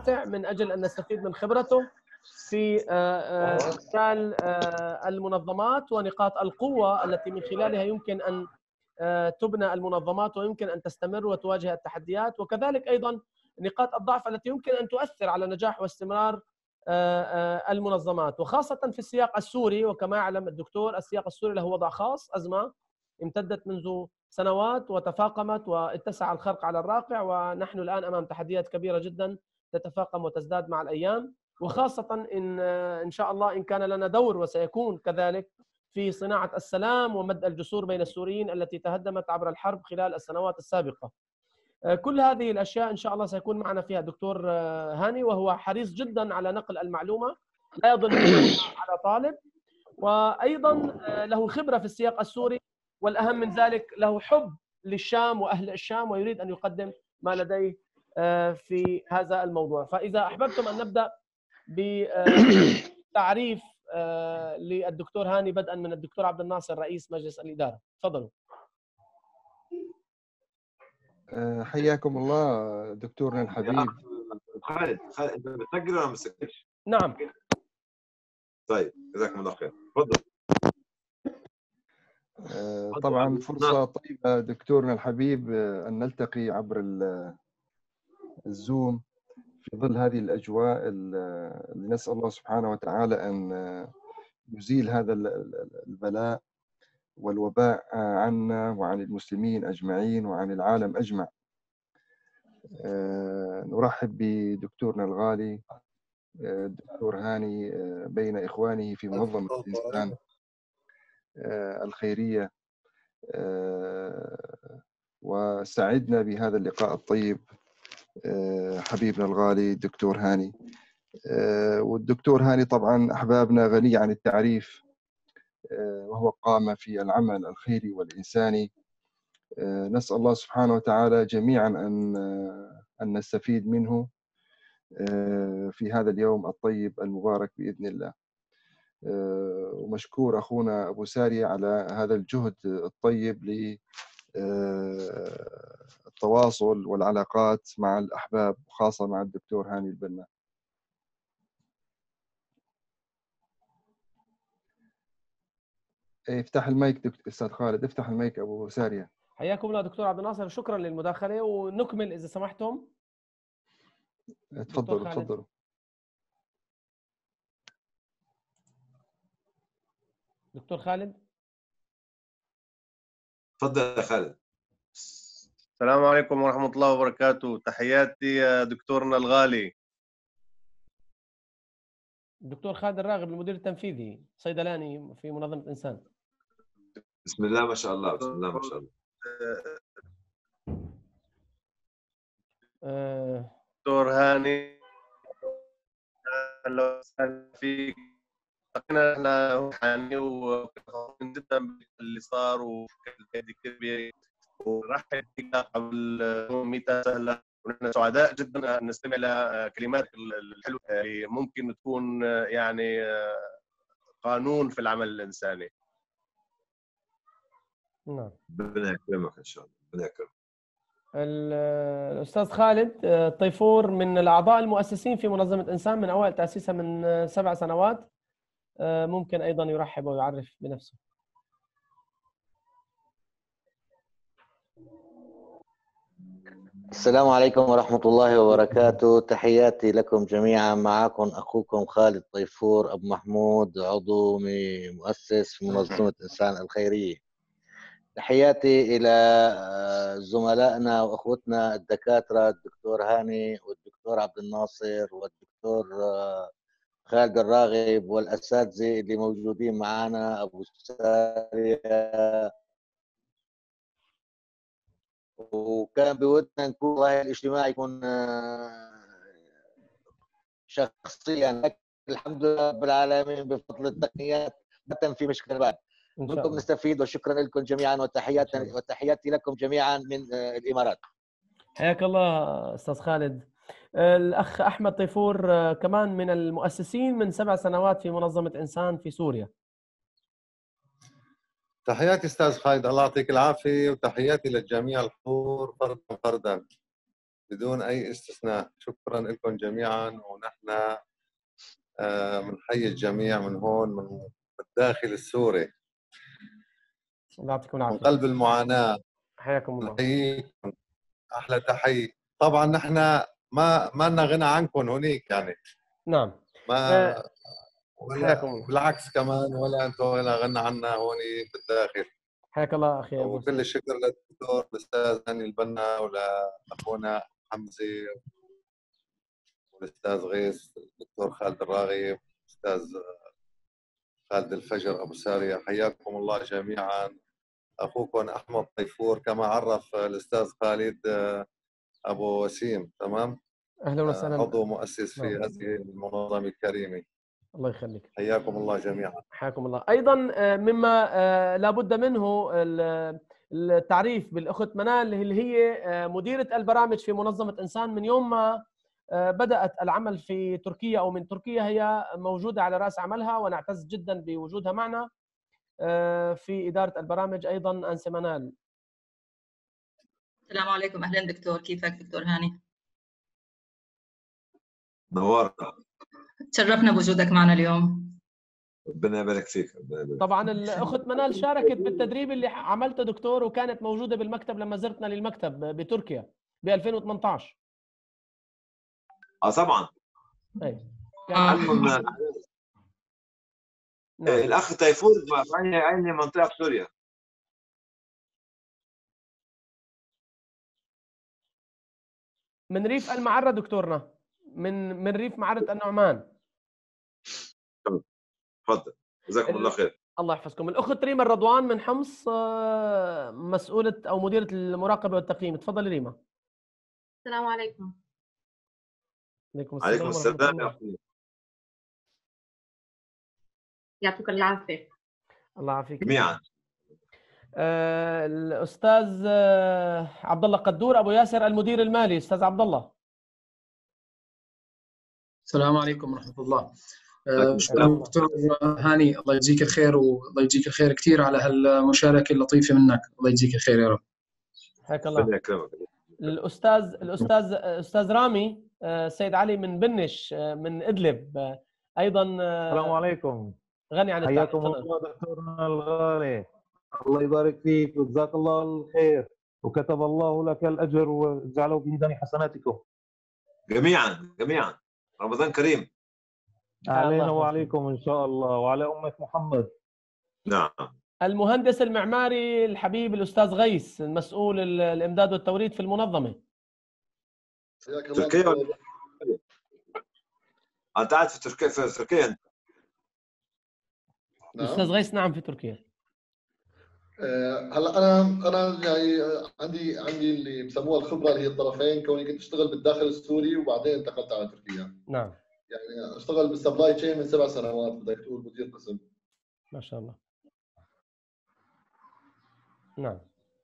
ماتع من اجل ان نستفيد من خبرته في خلال المنظمات ونقاط القوه التي من خلالها يمكن ان تبنى المنظمات ويمكن ان تستمر وتواجه التحديات وكذلك ايضا نقاط الضعف التي يمكن ان تؤثر على نجاح واستمرار المنظمات وخاصه في السياق السوري وكما يعلم الدكتور السياق السوري له وضع خاص ازمه امتدت منذ سنوات وتفاقمت واتسع الخرق على الراقع ونحن الان امام تحديات كبيره جدا تتفاقم وتزداد مع الايام وخاصه ان ان شاء الله ان كان لنا دور وسيكون كذلك في صناعه السلام ومد الجسور بين السوريين التي تهدمت عبر الحرب خلال السنوات السابقه. كل هذه الاشياء ان شاء الله سيكون معنا فيها الدكتور هاني وهو حريص جدا على نقل المعلومه لا يظن على طالب وايضا له خبره في السياق السوري والاهم من ذلك له حب للشام واهل الشام ويريد ان يقدم ما لديه في هذا الموضوع فاذا احببتم ان نبدا بتعريف للدكتور هاني بدءا من الدكتور عبد الناصر رئيس مجلس الاداره تفضلوا حياكم الله دكتورنا الحبيب خالد خالد انت بتسجل ولا ما بتسجلش؟ نعم طيب جزاكم الله خير تفضل طبعا فرصة طيبة دكتورنا الحبيب أن نلتقي عبر الزوم في ظل هذه الأجواء اللي نسأل الله سبحانه وتعالى أن يزيل هذا البلاء والوباء عنا وعن المسلمين أجمعين وعن العالم أجمع نرحب بدكتورنا الغالي الدكتور هاني بين إخوانه في منظمة الإنسان الخيرية وسعدنا بهذا اللقاء الطيب حبيبنا الغالي الدكتور هاني والدكتور هاني طبعا أحبابنا غني عن التعريف وهو قام في العمل الخيري والإنساني نسأل الله سبحانه وتعالى جميعا أن أن نستفيد منه في هذا اليوم الطيب المبارك بإذن الله ومشكور أخونا أبو سارية على هذا الجهد الطيب للتواصل والعلاقات مع الأحباب وخاصة مع الدكتور هاني البنا افتح المايك دكتور استاذ خالد افتح المايك ابو ساريه حياكم الله دكتور عبد الناصر شكرا للمداخله ونكمل اذا سمحتم تفضلوا تفضلوا دكتور خالد تفضل يا خالد السلام عليكم ورحمة الله وبركاته تحياتي يا دكتورنا الغالي الدكتور خالد الراغب المدير التنفيذي صيدلاني في منظمة إنسان بسم الله ما شاء الله بسم الله ما شاء الله دكتور هاني اهلا وسهلا فيك احنا هاني وفخورين جدا باللي صار وكان كبير ورحب بك قبل ميتا سهله ونحن سعداء جدا ان نستمع الى كلمات الحلوه اللي ممكن تكون يعني قانون في العمل الانساني. نعم ربنا يكرمك ان شاء الله ربنا يكرمك. الاستاذ خالد طيفور من الاعضاء المؤسسين في منظمه انسان من اوائل تاسيسها من سبع سنوات ممكن ايضا يرحب ويعرف بنفسه. السلام عليكم ورحمة الله وبركاته تحياتي لكم جميعا معكم أخوكم خالد طيفور أبو محمود عضو مؤسس في منظمة إنسان الخيرية تحياتي إلى زملائنا وأخوتنا الدكاترة الدكتور هاني والدكتور عبد الناصر والدكتور خالد الراغب والأساتذة اللي موجودين معنا أبو سارية وكان بودنا نكون والله الاجتماع يكون شخصيا لكن الحمد لله رب العالمين بفضل التقنيات ما في مشكله بعد منكم نستفيد وشكرا لكم جميعا وتحيات وتحياتي لكم جميعا من الامارات حياك الله استاذ خالد الاخ احمد طيفور كمان من المؤسسين من سبع سنوات في منظمه انسان في سوريا تحياتي استاذ خالد الله يعطيك العافيه وتحياتي للجميع الحضور فردا فردا بدون اي استثناء شكرا لكم جميعا ونحن آه، بنحيي الجميع من هون من الداخل السوري الله يعطيكم من العافيه قلب المعاناه حياكم الله نحييكم احلى تحيه طبعا نحن ما ما لنا غنى عنكم هونيك يعني نعم ما آه، ولا حياكم الله بالعكس كمان ولا انتم ولا غنى عنا هون بالداخل حياك الله اخي أبو وكل الشكر للدكتور الاستاذ هاني البنا ولاخونا حمزه والاستاذ غيث الدكتور خالد الراغب الاستاذ خالد الفجر ابو ساريه حياكم الله جميعا اخوكم احمد طيفور كما عرف الاستاذ خالد ابو وسيم تمام اهلا وسهلا عضو مؤسس في نعم. هذه المنظمه الكريمه الله يخليك حياكم الله جميعا حياكم الله ايضا آه، مما آه، لابد منه ال- التعريف بالاخت منال اللي هي آه، مديره البرامج في منظمه انسان من يوم ما آه، بدات العمل في تركيا او من تركيا هي موجوده على راس عملها ونعتز جدا بوجودها معنا آه، في اداره البرامج ايضا انسه منال السلام عليكم اهلا دكتور كيفك دكتور هاني نورنا تشرفنا بوجودك معنا اليوم ربنا يبارك فيك ربنا يبارك طبعا الاخت منال شاركت بالتدريب اللي عملته دكتور وكانت موجوده بالمكتب لما زرتنا للمكتب بتركيا ب 2018 اه طبعا اي آه. عنهم نعم. الاخ تيفور في عيني عيني منطقه في سوريا من ريف المعرة دكتورنا من من ريف معرة النعمان تفضل جزاكم الله خير الله يحفظكم الأخت ريما الرضوان من حمص آه، مسؤولة أو مديرة المراقبة والتقييم تفضلي ريما السلام عليكم عليكم السلام عليكم ورحمة السلام يا الله اخوي يعطيكم العافية الله يعافيك جميعا آه، الأستاذ آه، عبد الله قدور أبو ياسر المدير المالي أستاذ عبد الله السلام عليكم ورحمة الله عليكم آه، السلام. شكرا دكتور هاني الله يجزيك الخير والله يجزيك الخير كثير على هالمشاركة اللطيفة منك الله يجزيك الخير يا رب حياك الله ربنا يكرمك الأستاذ الأستاذ أستاذ رامي آه، سيد علي من بنش آه، من إدلب آه، أيضا آه، السلام عليكم غني عن التعريف حياكم تفضل. الله دكتورنا الغالي الله يبارك فيك وجزاك الله الخير وكتب الله لك الاجر وجعله في ميزان حسناتكم جميعا جميعا رمضان كريم علينا يحفظك. وعليكم ان شاء الله وعلى امه محمد نعم المهندس المعماري الحبيب الأستاذ غيث مسؤول ال- الإمداد والتوريد في المنظمة حياك الله تركيا دكتور. ولا انت قاعد في تركيا في تركيا انت الأستاذ غيث نعم في تركيا آه، هلا انا انا يعني آه، عندي عندي اللي بسموها الخبره اللي هي الطرفين كوني كنت اشتغل بالداخل السوري وبعدين انتقلت على تركيا نعم يعني اشتغل بالسبلاي تشين من سبع سنوات بدك تقول مدير قسم ما شاء الله نعم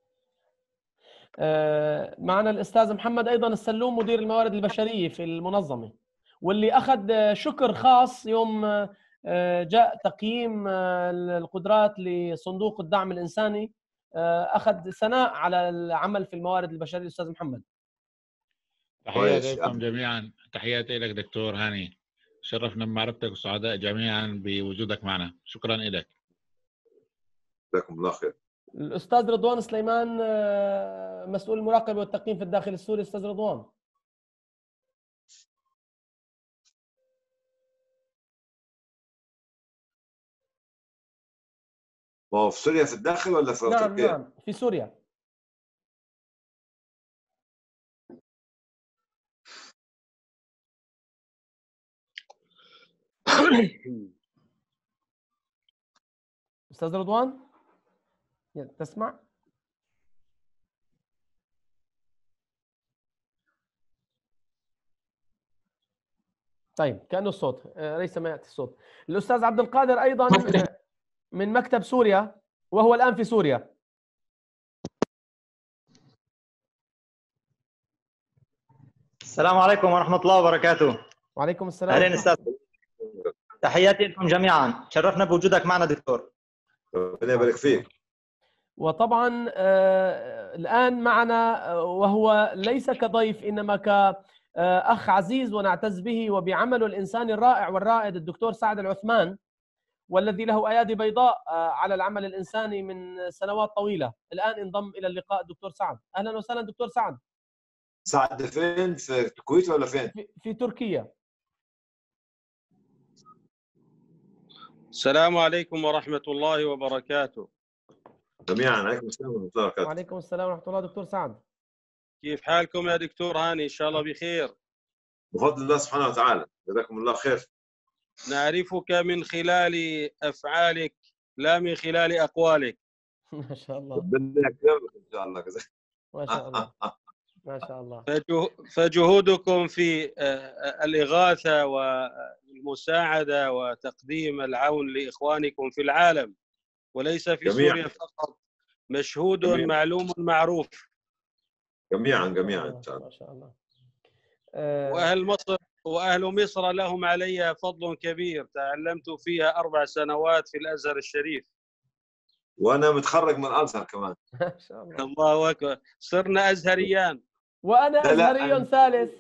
آه، معنا الأستاذ محمد أيضا السلوم مدير الموارد البشرية في المنظمة واللي أخذ آه، شكر خاص يوم آه، آه، جاء تقييم آه، القدرات لصندوق الدعم الإنساني آه، أخذ ثناء على العمل في الموارد البشرية الأستاذ محمد كويس. تحياتي لكم جميعا تحياتي لك دكتور هاني شرفنا بمعرفتك وسعداء جميعا بوجودك معنا شكرا لك جزاكم الله خير الأستاذ رضوان سليمان آه، مسؤول المراقبة والتقييم في الداخل السوري أستاذ رضوان ما هو في سوريا في الداخل ولا في نعم تركيا؟ نعم في سوريا استاذ رضوان يا- تسمع طيب كانه الصوت آه، ليس ما ياتي الصوت الاستاذ عبد القادر ايضا آه، من مكتب سوريا وهو الان في سوريا السلام عليكم ورحمة الله وبركاته وعليكم السلام أهلين أستاذ تحياتي لكم جميعا شرفنا بوجودك معنا دكتور ربنا يبارك فيك وطبعا آه، الان معنا آه، وهو ليس كضيف انما كاخ عزيز ونعتز به وبعمله الانساني الرائع والرائد الدكتور سعد العثمان والذي له ايادي بيضاء آه، على العمل الانساني من سنوات طويله الان انضم الى اللقاء الدكتور سعد اهلا وسهلا دكتور سعد سعد فين في الكويت ولا فين؟ في, في تركيا السلام عليكم ورحمة الله وبركاته جميعا عليكم السلام ورحمه الله وبركاته وعليكم السلام ورحمه الله دكتور سعد كيف حالكم يا دكتور هاني إن شاء الله بخير بفضل الله سبحانه وتعالى جزاكم الله خير نعرفك من خلال أفعالك لا من خلال أقوالك ما شاء الله ربنا يكرمك ان شاء الله جزاك ما شاء الله ما شاء الله فجه- فجهودكم في آه، الإغاثة والمساعدة وتقديم العون لإخوانكم في العالم وليس في جميعاً. سوريا فقط مشهود جميعاً. معلوم معروف جميعا جميعا ان شاء الله ما شاء الله وأهل مصر وأهل مصر لهم علي فضل كبير تعلمت فيها أربع سنوات في الأزهر الشريف وانا متخرج من الازهر كمان ما شاء الله الله أكبر صرنا أزهريان وانا لا، لا، ازهري أنا- ثالث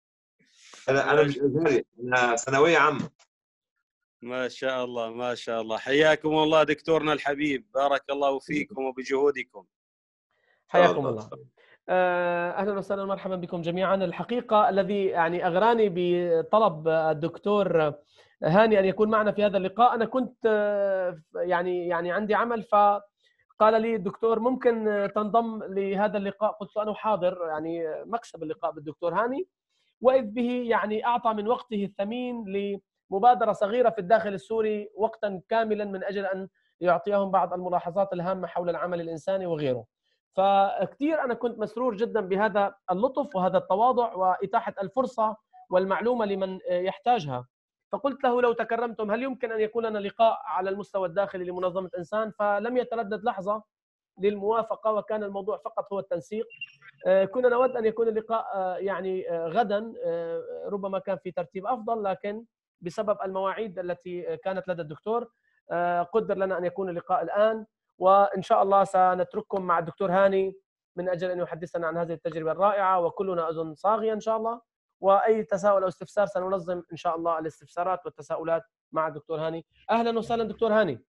انا انا مش ازهري انا ثانويه عامه ما شاء الله ما شاء الله حياكم الله دكتورنا الحبيب بارك الله فيكم وبجهودكم حياكم الله آه، اهلا وسهلا ومرحبا بكم جميعا الحقيقه الذي يعني اغراني بطلب الدكتور هاني ان يكون معنا في هذا اللقاء انا كنت آه، يعني يعني عندي عمل فقال لي الدكتور ممكن آه، تنضم لهذا اللقاء قلت له انا حاضر يعني آه، مكسب اللقاء بالدكتور هاني واذ به يعني اعطى من وقته الثمين لمبادره صغيره في الداخل السوري وقتا كاملا من اجل ان يعطيهم بعض الملاحظات الهامه حول العمل الانساني وغيره. فكثير انا كنت مسرور جدا بهذا اللطف وهذا التواضع واتاحه الفرصه والمعلومه لمن يحتاجها فقلت له لو تكرمتم هل يمكن ان يكون لنا لقاء على المستوى الداخلي لمنظمه انسان فلم يتردد لحظه للموافقه وكان الموضوع فقط هو التنسيق آه، كنا نود ان يكون اللقاء آه، يعني آه، غدا آه، ربما كان في ترتيب افضل لكن بسبب المواعيد التي كانت لدى الدكتور آه، قدر لنا ان يكون اللقاء الان وان شاء الله سنترككم مع الدكتور هاني من اجل ان يحدثنا عن هذه التجربه الرائعه وكلنا اذن صاغيه ان شاء الله واي تساؤل او استفسار سننظم ان شاء الله الاستفسارات والتساؤلات مع الدكتور هاني اهلا وسهلا دكتور هاني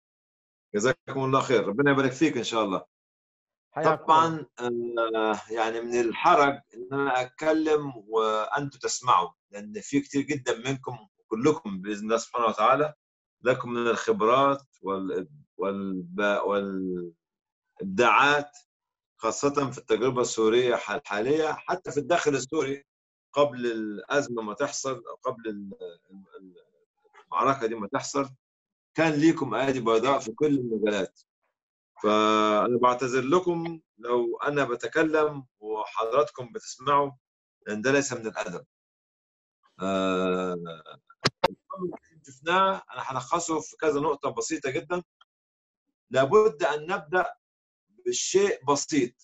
جزاكم الله خير ربنا يبارك فيك ان شاء الله حياكم طبعا آه، يعني من الحرج ان انا اتكلم وانتم تسمعوا لان في كثير جدا منكم كلكم باذن الله سبحانه وتعالى لكم من الخبرات وال والب- والابداعات خاصه في التجربه السوريه الحاليه حتى في الداخل السوري قبل الازمه ما تحصل او قبل ال- ال- المعركه دي ما تحصل كان ليكم ايادي بيضاء في كل المجالات فانا بعتذر لكم لو انا بتكلم وحضراتكم بتسمعوا لان ده ليس من الادب آه، الأمر اللي شفناه انا هلخصه في كذا نقطه بسيطه جدا لابد ان نبدا بالشيء بسيط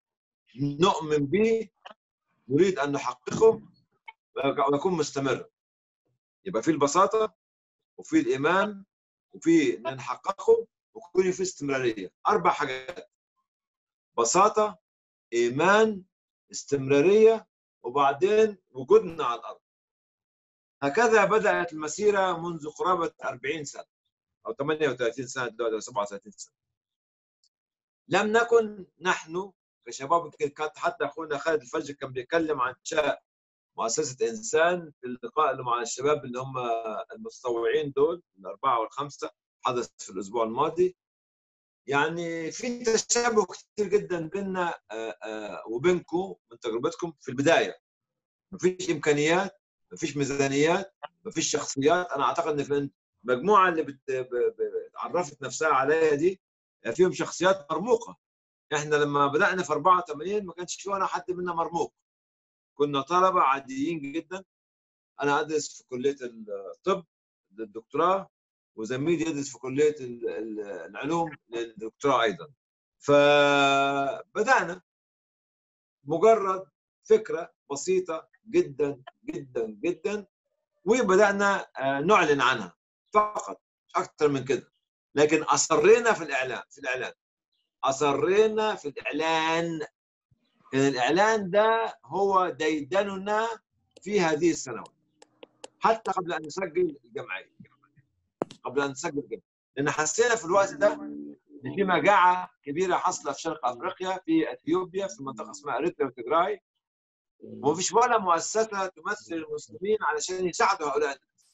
نؤمن به نريد ان نحققه ويكون مستمر يبقى في البساطه وفي الايمان وفي ان نحققه ويكون في استمراريه اربع حاجات بساطه ايمان استمراريه وبعدين وجودنا على الارض هكذا بدات المسيره منذ قرابه 40 سنه او 38 سنه دلوقتي او 37 سنه لم نكن نحن كشباب يمكن كانت حتى اخونا خالد الفجر كان بيتكلم عن انشاء مؤسسه انسان في اللقاء اللي مع الشباب اللي هم المتطوعين دول الاربعه والخمسه حدث في الاسبوع الماضي يعني في تشابه كثير جدا بيننا آه، آه، وبينكم من تجربتكم في البدايه مفيش امكانيات مفيش ميزانيات مفيش شخصيات انا اعتقد ان في المجموعه اللي بت... ب... ب... عرفت نفسها عليا دي فيهم شخصيات مرموقه احنا لما بدانا في 84 ما كانش في ولا حد منا مرموق كنا طلبه عاديين جدا انا ادرس في كليه الطب للدكتوراه وزميلي يدرس في كليه ال- ال- العلوم للدكتوراه ايضا فبدانا مجرد فكره بسيطه جدا جدا جدا وبدانا آه، نعلن عنها فقط مش اكثر من كده لكن اصرينا في الاعلان في الاعلان اصرينا في الاعلان كان الاعلان ده هو ديدننا في هذه السنوات حتى قبل ان نسجل الجمعيه قبل ان نسجل الجمعيه لان حسينا في الوقت ده ان في مجاعه كبيره حاصله في شرق افريقيا في اثيوبيا في منطقه اسمها اريتريا وتجراي ومفيش ولا مؤسسه تمثل المسلمين علشان يساعدوا هؤلاء الناس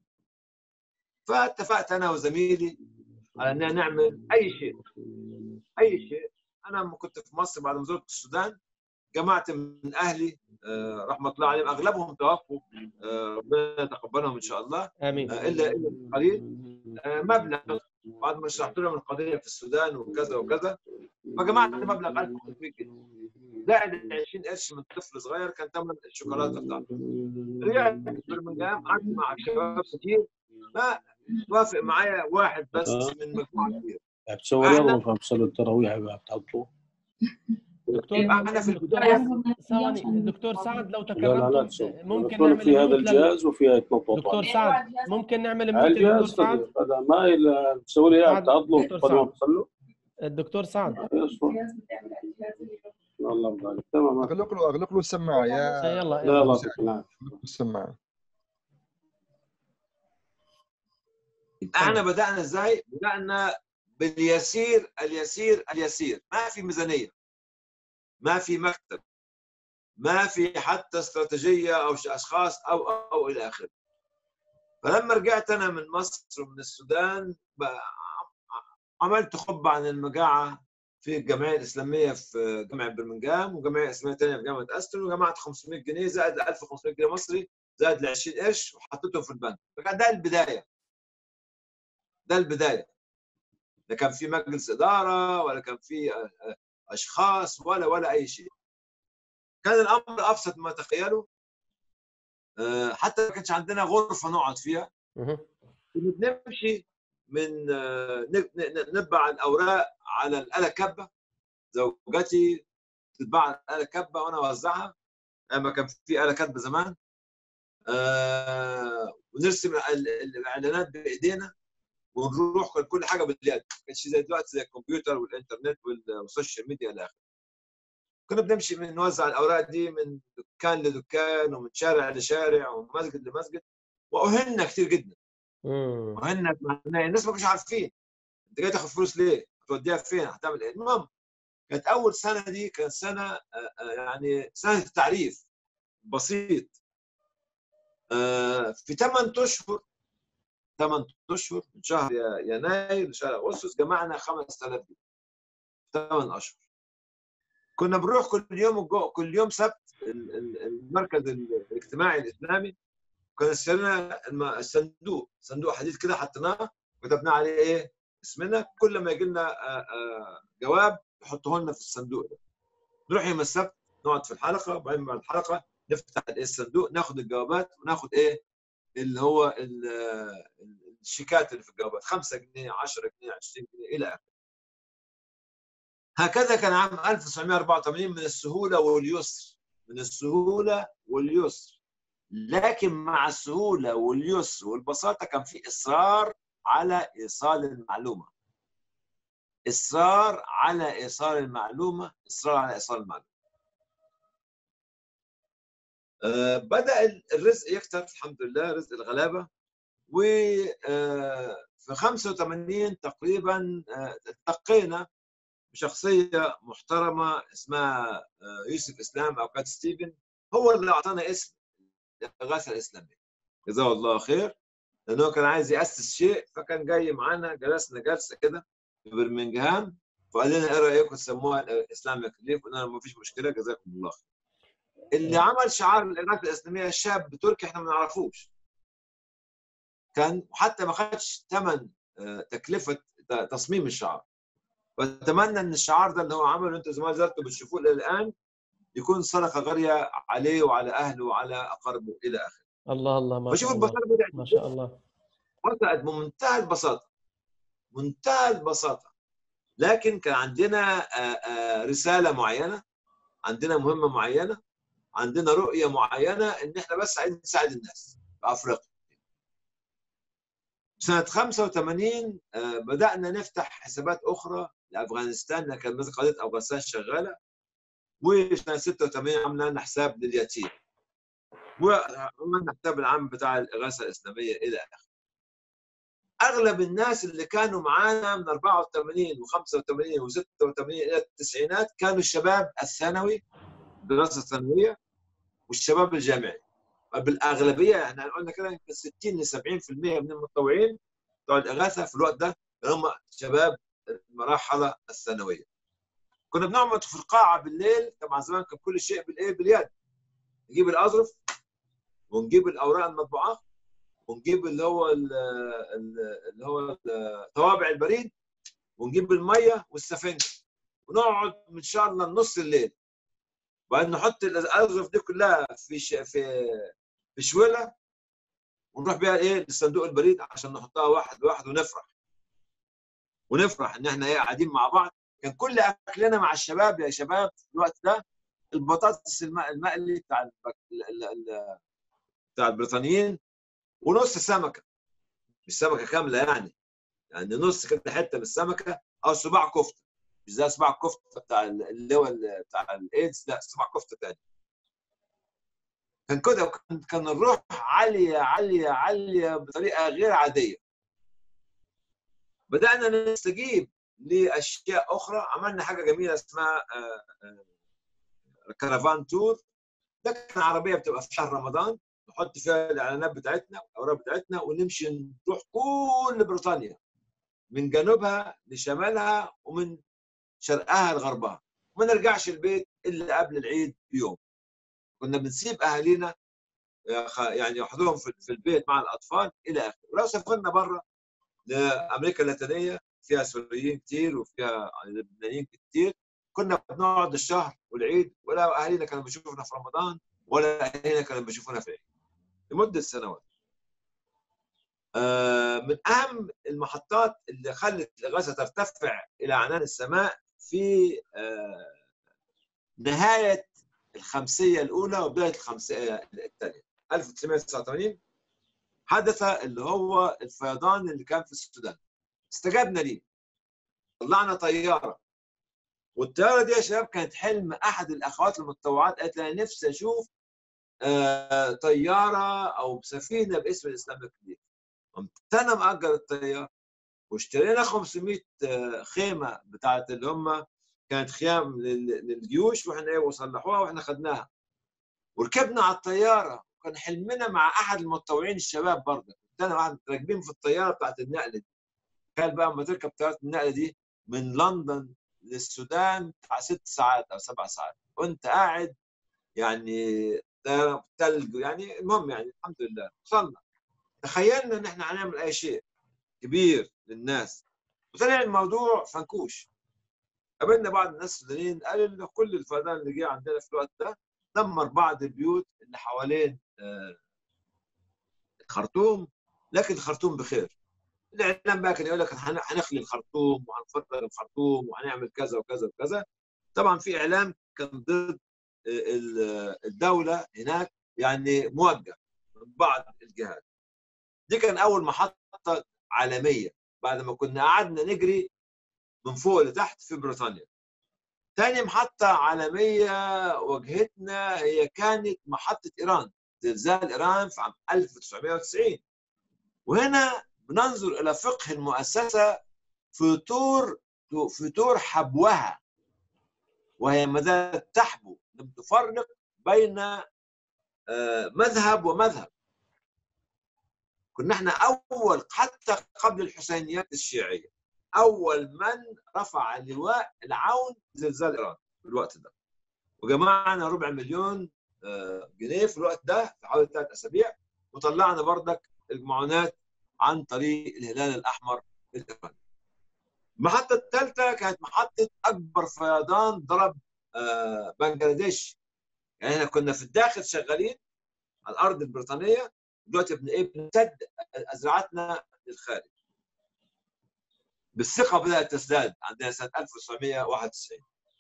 فاتفقت انا وزميلي على اننا نعمل اي شيء اي شيء انا لما كنت في مصر بعد ما زرت السودان جمعت من اهلي آه، رحمه الله عليهم اغلبهم توفوا آه، ربنا يتقبلهم ان شاء الله امين آه، الا الا القليل آه، مبلغ بعد ما شرحت لهم القضيه في السودان وكذا وكذا فجمعت مبلغ 1500 جنيه زائد 20 قرش من طفل صغير كان ثمن الشوكولاته بتاعته رجعت برمنجهام قعدت مع شباب كتير ما وافق معايا واحد بس من مجموعه كبيره بتسوي رياضه فبصلوا التراويح بقى بتحطوا دكتور يبقى انا في دكتور البدايه ثواني دكتور سعد لو لا لا لا تكرمتم تسوي ممكن بتقول نعمل في هذا ميوت لل- الجهاز وفيها يتنطط دكتور سعد ممكن نعمل على ميوت للدكتور الجهاز سعد صدق هذا ما ال- بتسوي لي اياها سعد بتعضله دكتور بعد ما سعد بتصلوا الدكتور سعد يصفر الله يرضى عليك تمام اغلق له اغلق له السماعه يا يلا لا يلا لا يعطيك العافيه اغلق له السماعه يبقى احنا بدانا ازاي؟ بدانا باليسير اليسير اليسير ما في ميزانيه ما في مكتب ما في حتى استراتيجيه او ش- اشخاص او او, أو الى اخره فلما رجعت انا من مصر ومن السودان بقى عملت خطبه عن المجاعه في الجمعيه الاسلاميه في جامعه برمنجهام وجمعيه اسلاميه ثانيه في جامعه استون وجمعت 500 جنيه زائد 1500 جنيه مصري زائد ال 20 قرش وحطيتهم في البنك فكان ده البدايه ده البدايه لا كان في مجلس اداره ولا كان في آه، آه، اشخاص ولا ولا اي شيء كان الامر ابسط ما تخيلوا آه، حتى ما كانش عندنا غرفه نقعد فيها مهم. كنا بنمشي من آه، ن- ن- نطبع الاوراق على الاله كبه زوجتي تطبع على الاله كبه وانا اوزعها اما كان في اله كاتبه زمان آه، ونرسم ال- ال- الاعلانات بايدينا ونروح كل- كل حاجه باليد ما كانش زي دلوقتي زي الكمبيوتر والانترنت وال- والسوشيال ميديا الى اخره كنا بنمشي من نوزع الاوراق دي من دكان لدكان ومن شارع لشارع ومن مسجد لمسجد واهنا كثير جدا مم. اهنا معناها الناس ما كانوش عارفين انت جاي تاخد فلوس ليه؟ هتوديها فين؟ هتعمل ايه؟ المهم كانت اول سنه دي كانت سنه آه، آه، يعني سنه التعريف بسيط آه، في 8 اشهر 8 اشهر من شهر ي- يناير لشهر اغسطس جمعنا 5000 جنيه 8 اشهر كنا بنروح كل يوم الجو... كل يوم سبت ال- ال- المركز ال- الاجتماعي الاسلامي كنا اشترينا الم- الصندوق صندوق حديد كده حطيناه كتبنا عليه ايه اسمنا كل ما يجي لنا آه، آه، جواب يحطوه لنا في الصندوق ده نروح يوم السبت نقعد في الحلقه وبعدين بعد الحلقه نفتح الايه الصندوق ناخد الجوابات وناخد ايه اللي هو ال- آه، الشيكات اللي في الجوابات 5 جنيه 10 جنيه 20 جنيه الى اخره هكذا كان عام 1984 من السهوله واليسر من السهوله واليسر لكن مع السهوله واليسر والبساطه كان في اصرار على ايصال المعلومه اصرار على ايصال المعلومه اصرار على ايصال المعلومه آه، بدا الرزق يكتر الحمد لله رزق الغلابه و آه، في 85 تقريبا آه، التقينا بشخصيه محترمه اسمها آه، يوسف اسلام او كات ستيفن هو اللي اعطانا اسم الاغاثه الاسلاميه جزاه الله خير لانه كان عايز ياسس شيء فكان جاي معانا جلسنا جلسه كده في برمنجهام فقال لنا ايه رايكم تسموها اسلامك ليف قلنا له ما فيش مشكله جزاكم الله خير اللي عمل شعار الاغاثه الاسلاميه شاب تركي احنا ما نعرفوش كان وحتى ما خدش ثمن تكلفه ت- تصميم الشعار واتمنى ان الشعار ده اللي هو عمله انتم زي ما زرتوا بتشوفوه الى الان يكون صدقه غاليه عليه وعلى اهله وعلى اقاربه الى اخره الله الله ما فشوف شاء الله البساطه بدات ما شاء الله بدات بمنتهى البساطه منتهى البساطه لكن كان عندنا آه، آه، رساله معينه عندنا مهمه معينه عندنا رؤيه معينه ان احنا بس عايزين نساعد الناس في افريقيا سنه 85 آه، بدانا نفتح حسابات اخرى لافغانستان لأن كانت قضيه افغانستان شغاله وسنه 86 عملنا لنا حساب لليتيم وعملنا حساب العام بتاع الاغاثه الاسلاميه الى اخره اغلب الناس اللي كانوا معانا من 84 و85 و86 الى التسعينات كانوا الشباب الثانوي الدراسه الثانويه والشباب الجامعي بالاغلبيه احنا قلنا كده يمكن 60 ل 70% من المتطوعين بتوع الاغاثه في الوقت ده هم شباب المرحله الثانويه. كنا بنقعد في القاعه بالليل طبعا زمان كان كل شيء بالايه باليد نجيب الاظرف ونجيب الاوراق المطبوعه ونجيب اللي هو ال- ال- اللي هو ال- توابع البريد ونجيب الميه والسفنجه ونقعد ان شاء الله نص الليل وبعدين نحط الاظرف دي كلها في ش... في في شويله ونروح بيها ايه لصندوق البريد عشان نحطها واحد واحد ونفرح ونفرح ان احنا ايه قاعدين مع بعض كان كل اكلنا مع الشباب يا شباب في الوقت ده البطاطس الم- المقلي بتاع الب- ال- ال- ال- بتاع البريطانيين ونص سمكه مش سمكه كامله يعني يعني نص كده حته من السمكه او صباع كفته مش زي صباع الكفته بتاع ال- اللي هو ال- بتاع الايدز لا صباع كفته تاني كان كده كان- كان الروح عاليه عاليه عاليه بطريقه غير عاديه بدانا نستجيب لاشياء اخرى عملنا حاجه جميله اسمها آه، آه، كرفان تور ده كان عربيه بتبقى في شهر رمضان نحط فيها الاعلانات بتاعتنا والاوراق بتاعتنا ونمشي نروح كل بريطانيا من جنوبها لشمالها ومن شرقها لغربها وما نرجعش البيت الا قبل العيد بيوم كنا بنسيب اهالينا يعني يحضرهم في في البيت مع الاطفال الى اخره ولو سافرنا بره لامريكا اللاتينيه فيها سوريين كتير وفيها لبنانيين كتير كنا بنقعد الشهر والعيد ولا اهالينا كانوا بيشوفونا في رمضان ولا اهالينا كانوا بيشوفونا في العيد لمده سنوات آه، من اهم المحطات اللي خلت الاغاثه ترتفع الى عنان السماء في آه، نهايه الخمسيه الاولى وبدايه الخمسيه الثانيه 1989 حدث اللي هو الفيضان اللي كان في السودان استجبنا ليه طلعنا طياره والطياره دي يا شباب كانت حلم احد الاخوات المتطوعات قالت لي انا نفسي اشوف آه، طياره او سفينه باسم الاسلام الكبير قمت انا مأجر الطياره واشترينا 500 آه، خيمه بتاعت اللي هم كانت خيام لل- للجيوش واحنا ايه وصلحوها واحنا خدناها وركبنا على الطياره وكان حلمنا مع احد المتطوعين الشباب برضه كنت انا واحد راكبين في الطياره بتاعت النقل دي تخيل بقى لما تركب طياره النقل دي من لندن للسودان بتاع ست ساعات او سبع ساعات وانت قاعد يعني ده تلج يعني المهم يعني الحمد لله وصلنا تخيلنا ان احنا هنعمل اي شيء كبير للناس وطلع الموضوع فنكوش قابلنا بعض الناس السودانيين قالوا ان كل الفيضان اللي جه عندنا في الوقت ده دمر بعض البيوت اللي حوالين آه، الخرطوم لكن الخرطوم بخير الاعلام بقى كان يقول لك هن- هنخلي الخرطوم وهنفرغ الخرطوم وهنعمل كذا وكذا وكذا طبعا في اعلام كان ضد ال- الدوله هناك يعني موجه من بعض الجهات دي كان اول محطه عالميه بعد ما كنا قعدنا نجري من فوق لتحت في بريطانيا تاني محطة عالمية واجهتنا هي كانت محطة إيران زلزال إيران في عام 1990 وهنا بننظر إلى فقه المؤسسة في طور في طور حبوها وهي ما زالت تحبو لم تفرق بين آه، مذهب ومذهب كنا احنا أول حتى قبل الحسينيات الشيعية أول من رفع لواء العون زلزال إيران في الوقت ده وجمعنا ربع مليون آه، جنيه في الوقت ده في حوالي ثلاث أسابيع وطلعنا بردك المعونات عن طريق الهلال الأحمر الإيراني. المحطة الثالثة كانت محطة أكبر فيضان ضرب آه، بنجلاديش يعني احنا كنا في الداخل شغالين على الأرض البريطانية دلوقتي بن إيه بنسد أزرعتنا للخارج بالثقة بدأت تزداد عندنا سنة 1991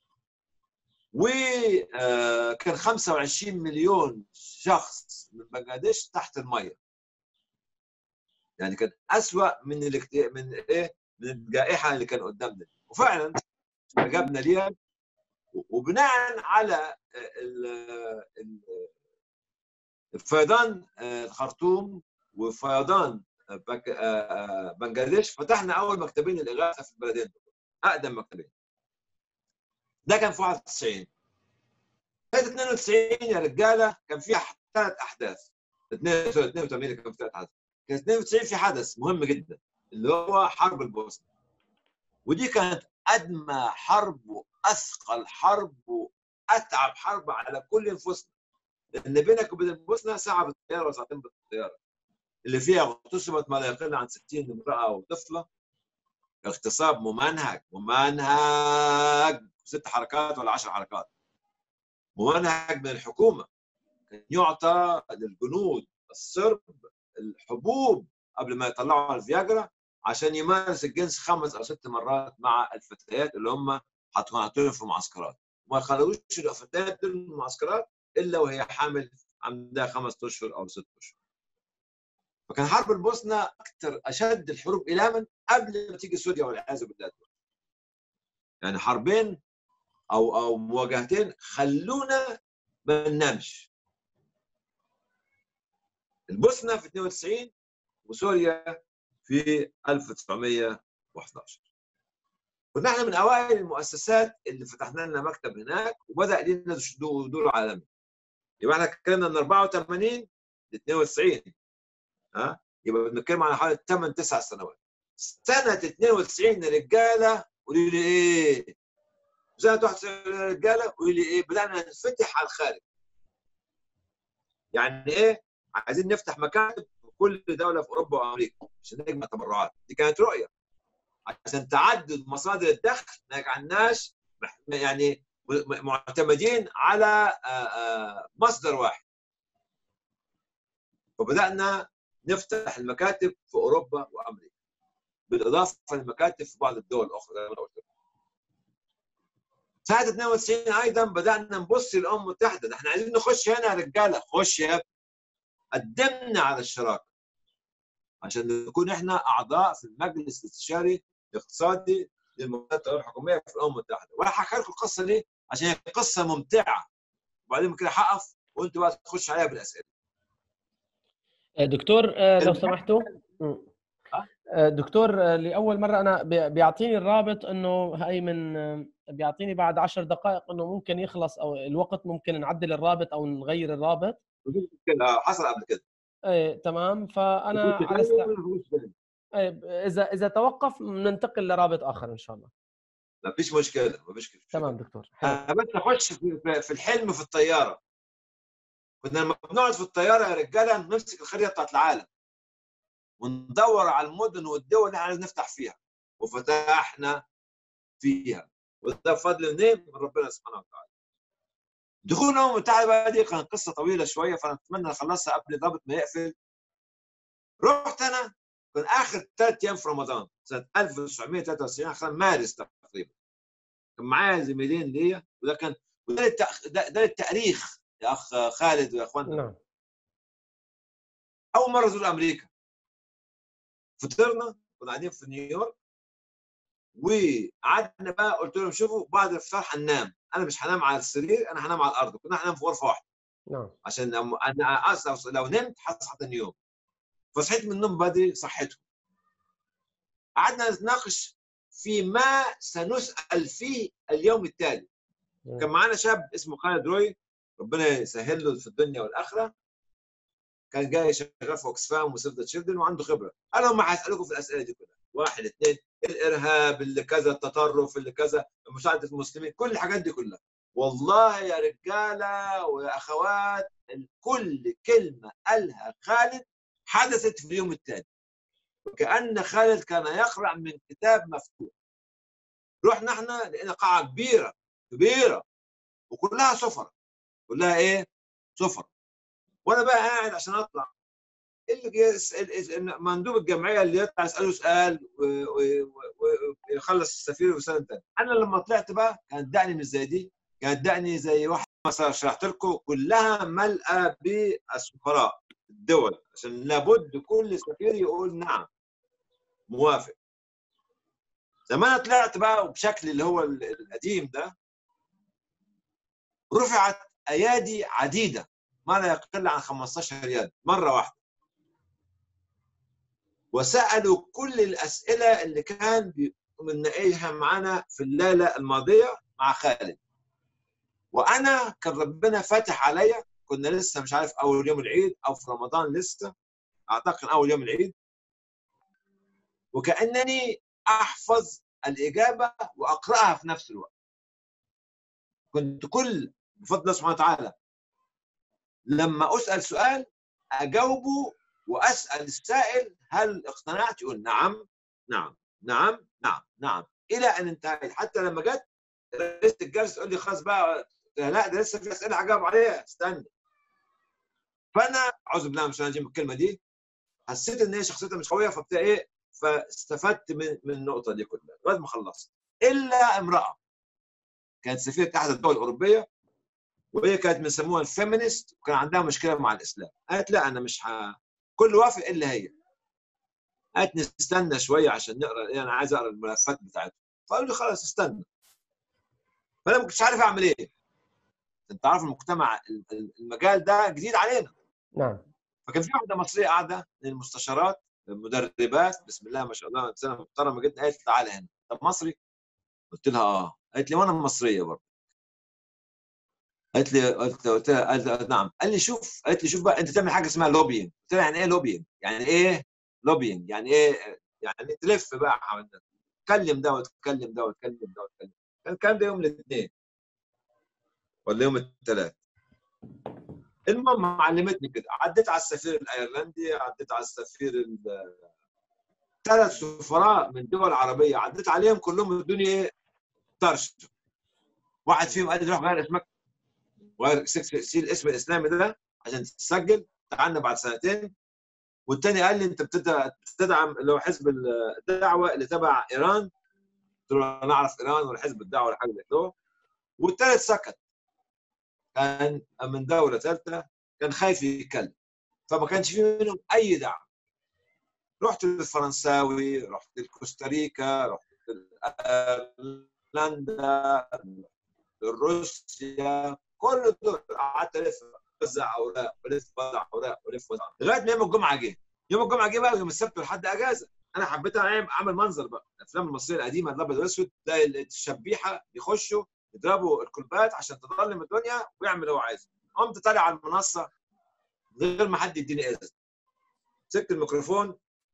وكان 25 مليون شخص من بنجلاديش تحت المية يعني كان أسوأ من الاكت... من إيه من الجائحة اللي كان قدامنا وفعلا استجبنا ليها وبناء على ال- ال- فيضان آه، الخرطوم وفيضان بك- آه، آه، بنجلاديش فتحنا اول مكتبين الاغاثه في البلدين دول اقدم مكتبين ده كان في 91 سنه 92 يا رجاله كان فيها ثلاث احداث 82 كان في ثلاث احداث كان 92 في حدث مهم جدا اللي هو حرب البوسنه ودي كانت ادمى حرب واثقل حرب واتعب حرب على كل انفسنا لان بينك وبين البوسنه ساعه بالطياره وساعتين بالطياره اللي فيها اغتصبت ما لا يقل عن 60 امراه وطفله اغتصاب ممنهج ممنهج ست حركات ولا عشر حركات ممنهج من الحكومه كان يعطى للجنود الصرب الحبوب قبل ما يطلعوا الفياجرا عشان يمارس الجنس خمس او ست مرات مع الفتيات اللي هم حاطينهم في معسكرات وما خلوش الفتيات دول من المعسكرات الا وهي حامل عندها خمس اشهر او ست اشهر فكان حرب البوسنه اكثر اشد الحروب الاما قبل ما تيجي سوريا والعياذ بالله يعني حربين او او مواجهتين خلونا ما ننامش البوسنه في 92 وسوريا في 1911 كنا احنا من اوائل المؤسسات اللي فتحنا لنا مكتب هناك وبدا لنا دور عالمي يبقى احنا اتكلمنا من 84 ل 92 ها يبقى بنتكلم على حوالي 8 9 سنوات سنه 92 يا رجاله قولوا لي ايه سنه 91 يا رجاله قولوا لي ايه بدانا نفتح على الخارج يعني ايه عايزين نفتح مكاتب في كل دوله في اوروبا وامريكا عشان نجمع تبرعات دي كانت رؤيه عشان تعدد مصادر الدخل ما يجعلناش يعني معتمدين على مصدر واحد وبدانا نفتح المكاتب في اوروبا وامريكا بالاضافه للمكاتب في بعض الدول الاخرى زي ما قلت لكم. سنه 92 ايضا بدانا نبص للامم المتحده ده احنا عايزين نخش هنا يا رجاله خش يا ابني قدمنا على الشراكه عشان نكون احنا اعضاء في المجلس الاستشاري الاقتصادي للمؤسسات الحكوميه في الامم المتحده وانا هحكي لكم القصه دي عشان هي قصه ممتعه وبعدين كده هقف وانتوا بقى تخش عليها بالاسئله دكتور لو سمحتوا دكتور لاول مره انا بيعطيني الرابط انه هاي من بيعطيني بعد عشر دقائق انه ممكن يخلص او الوقت ممكن نعدل الرابط او نغير الرابط حصل قبل كده ايه تمام فانا على است... ايه اذا اذا توقف ننتقل لرابط اخر ان شاء الله ما فيش مشكله ما فيش مشكله تمام دكتور أه بس نخش في, في الحلم في الطياره كنا لما بنقعد في الطياره يا رجاله نمسك الخريطه بتاعت العالم وندور على المدن والدول اللي احنا عايزين نفتح فيها وفتحنا فيها وده بفضل منين؟ من ربنا سبحانه وتعالى. دخول الامم المتحده بقى دي كانت قصه طويله شويه فنتمنى نخلصها قبل ضابط ما يقفل. رحت انا كان اخر ثلاث ايام في رمضان سنه 1993 اخر مارس تقريبا. كان معايا زميلين ليا وده كان وده للتأخ... ده, ده للتاريخ يا اخ خالد ويا اخواننا. نعم. اول مره ازور امريكا. فطرنا كنا قاعدين في نيويورك وقعدنا بقى قلت لهم شوفوا بعد الافطار هننام انا مش هنام على السرير انا هنام على الارض كنا هننام في غرفه واحده نعم عشان انا اصلا لو نمت هصحى ثاني يوم فصحيت من النوم بدري صحيتهم قعدنا نتناقش فيما سنسال فيه اليوم التالي كان معانا شاب اسمه خالد روي ربنا يسهل له في الدنيا والاخره كان جاي شغال في اوكسفام وسيف ذا تشيلدرن وعنده خبره انا هم هسالكم في الاسئله دي كلها واحد اثنين الارهاب اللي كذا التطرف اللي كذا مساعده المسلمين كل الحاجات دي كلها والله يا رجاله ويا اخوات كل كلمه قالها خالد حدثت في اليوم الثاني وكان خالد كان يقرا من كتاب مفتوح رحنا احنا لقينا قاعه كبيره كبيره وكلها سفر كلها ايه؟ سفر وانا بقى قاعد عشان اطلع اللي مندوب الجمعيه اللي يطلع يساله سؤال ويخلص السفير وسنه ثانيه انا لما طلعت بقى كانت دقني مش زي دي كانت دقني زي واحد مثلا شرحت لكم كلها ملأى بالسفراء الدول عشان لابد كل سفير يقول نعم موافق لما انا طلعت بقى بشكل اللي هو ال- القديم ده رفعت ايادي عديده ما لا يقل عن 15 يد مره واحده وسالوا كل الاسئله اللي كان بنناقشها معانا في الليله الماضيه مع خالد وانا كان ربنا فاتح عليا كنا لسه مش عارف اول يوم العيد او في رمضان لسه اعتقد اول يوم العيد وكانني احفظ الاجابه واقراها في نفس الوقت كنت كل بفضل الله سبحانه وتعالى لما اسال سؤال اجاوبه واسال السائل هل اقتنعت يقول نعم نعم نعم نعم نعم الى ان انتهيت حتى لما جت رئيسه الجلسه تقول لي خلاص بقى قلت لها لا ده لسه في اسئله هجاوب عليها استنى فانا اعوذ بالله من الشيطان الرجيم الكلمه دي حسيت ان هي شخصيتها مش قويه فبتاع ايه فاستفدت من من النقطه دي كلها لغايه ما خلصت الا امراه كانت سفيره احد الدول الاوروبيه وهي كانت بيسموها الفيمينست وكان عندها مشكله مع الاسلام قالت لا انا مش ه... كل وافق الا هي قالت نستنى شويه عشان نقرا إيه انا عايز اقرا الملفات بتاعتهم فقالوا لي خلاص استنى فانا ما كنتش عارف اعمل ايه انت عارف المجتمع المجال ده جديد علينا نعم فكان في واحده مصريه قاعده من المستشارات المدربات بسم الله ما شاء الله انسانه محترمه جدا قالت لي تعالى هنا طب مصري؟ قلت لها اه قالت لي وانا مصريه برضه قالت لي قلت قلت لها قالت نعم قال لي شوف قالت لي شوف بقى انت تعمل حاجه اسمها لوبينج قلت لها يعني ايه لوبينج؟ يعني ايه لوبينج؟ يعني ايه يعني تلف بقى حوالين ده تكلم ده وتكلم ده وتكلم ده وتكلم كان الكلام ده يوم الاثنين ولا يوم الثلاث المهم علمتني كده عديت على السفير الايرلندي عديت على السفير ثلاث سفراء من دول عربيه عديت عليهم كلهم ادوني ايه طرش واحد فيهم قال لي روح غير اسمك غير شيل الاسم الاسلامي ده عشان تتسجل تعالنا بعد سنتين والتاني قال لي انت بتدعم اللي هو حزب الدعوه اللي تبع ايران قلت له انا اعرف ايران ولا حزب الدعوه ولا حاجه زي كده والثالث سكت كان من دوله ثالثه كان خايف يتكلم فما كانش في منهم اي دعم رحت للفرنساوي رحت لكوستاريكا رحت ايرلندا روسيا كل دول قعدت الف وزع اوراق ولف وزع اوراق ولف وزع لغايه ما يوم الجمعه جه يوم الجمعه جه بقى يوم السبت والحد اجازه انا حبيت اعمل منظر بقى الافلام المصريه القديمه الابيض والاسود تلاقي الشبيحه يخشوا يضربوا الكلبات عشان تظلم الدنيا ويعمل اللي هو عايزه قمت طالع على المنصه من غير ما حد يديني اذن مسكت الميكروفون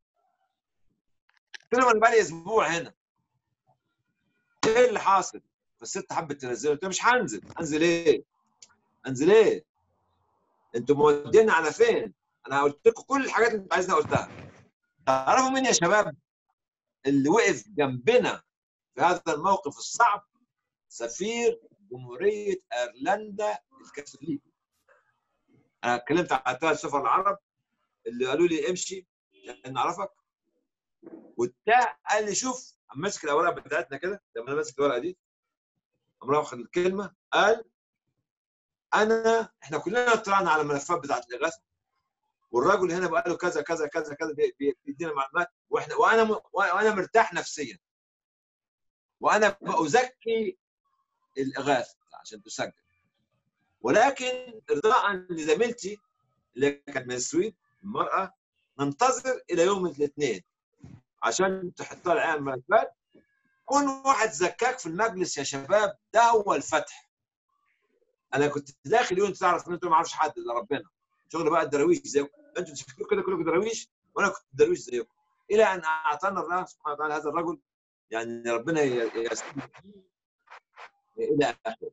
قلت لهم انا بقالي اسبوع هنا ايه اللي حاصل؟ فالست حبت تنزل قلت مش هنزل انزل ايه؟ انزل ايه؟ انتوا مودينا على فين؟ انا قلت لكم كل الحاجات اللي انتوا عايزينها قلتها تعرفوا مين يا شباب اللي وقف جنبنا في هذا الموقف الصعب سفير جمهوريه ايرلندا الكاثوليكي انا اتكلمت على ثلاث سفر العرب اللي قالوا لي امشي عشان نعرفك والتاع قال لي شوف عم ماسك الاوراق بتاعتنا كده لما انا ماسك الورقه دي قام واخد الكلمه قال انا احنا كلنا طلعنا على الملفات بتاعت الاغاثه والراجل هنا بقى له كذا كذا كذا كذا بيدينا معلومات واحنا وانا وانا مرتاح نفسيا وانا بزكي الاغاثه عشان تسجل ولكن ارضاء لزميلتي اللي كانت من السويد المراه ننتظر الى يوم الاثنين عشان تحط لها الملفات كون واحد زكاك في المجلس يا شباب ده هو الفتح انا كنت داخل يوم تعرف ان انتوا ما اعرفش حد الا ربنا شغل بقى الدراويش زيكم انتوا تشكلوا كده كلكم دراويش وانا كنت دراويش زيكم الى ان اعطانا الله سبحانه وتعالى هذا الرجل يعني ربنا يستجيب الى اخره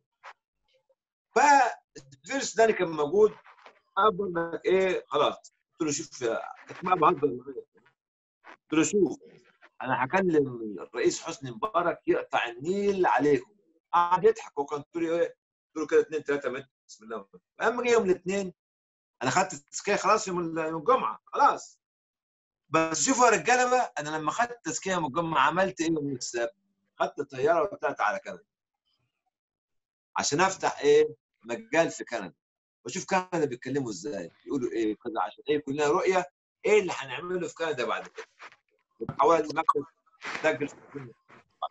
فالسفير السوداني كان موجود اقول لك ايه خلاص قلت له شوف كنت ما بهزر قلت له شوف انا هكلم الرئيس حسني مبارك يقطع النيل عليكم قعد يضحك وكان قلت له ايه قلت له كده 2 3 متر بسم الله المهم جه يوم الاثنين انا خدت التزكيه خلاص يوم يوم الجمعه خلاص بس شوفوا يا رجاله بقى انا لما خدت التزكيه يوم الجمعه عملت ايه يوم السبت؟ خدت الطياره وطلعت على كندا عشان افتح ايه مجال في كندا واشوف كندا بيتكلموا ازاي يقولوا ايه كذا عشان ايه كلنا رؤيه ايه اللي هنعمله في كندا بعد كده حوالي المكتب سجل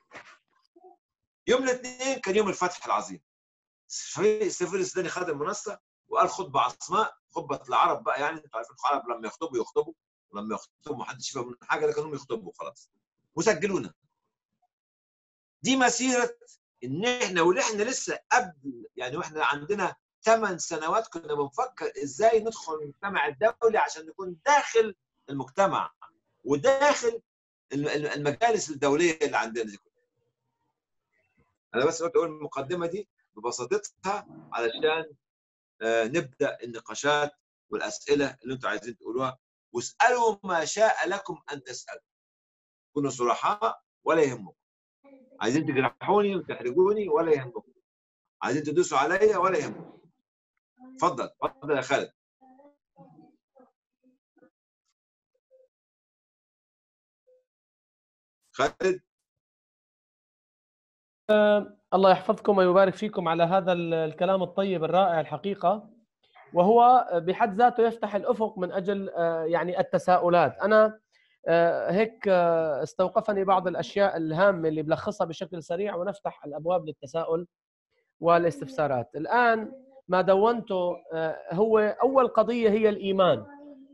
يوم الاثنين كان يوم الفتح العظيم السفير السوداني خد المنصه وقال خطبه عصماء خطبه العرب بقى يعني انتوا عارفين العرب لما يخطبوا يخطبوا ولما يخطبوا ما حدش يفهم من حاجه لكن هم يخطبوا خلاص وسجلونا دي مسيره ان احنا واحنا لسه قبل يعني واحنا عندنا ثمان سنوات كنا بنفكر ازاي ندخل المجتمع الدولي عشان نكون داخل المجتمع وداخل المجالس الدوليه اللي عندنا دي كلها. انا بس قلت اقول المقدمه دي ببساطتها علشان نبدا النقاشات والاسئله اللي انتم عايزين تقولوها واسالوا ما شاء لكم ان تسالوا. كونوا صرحاء ولا يهمكم. عايزين تجرحوني وتحرجوني ولا يهمكم. عايزين تدوسوا عليا ولا يهمكم. اتفضل اتفضل يا خالد. خالد آه الله يحفظكم ويبارك فيكم على هذا الكلام الطيب الرائع الحقيقه وهو بحد ذاته يفتح الافق من اجل آه يعني التساؤلات انا آه هيك استوقفني بعض الاشياء الهامه اللي بلخصها بشكل سريع ونفتح الابواب للتساؤل والاستفسارات الان ما دونته هو اول قضيه هي الايمان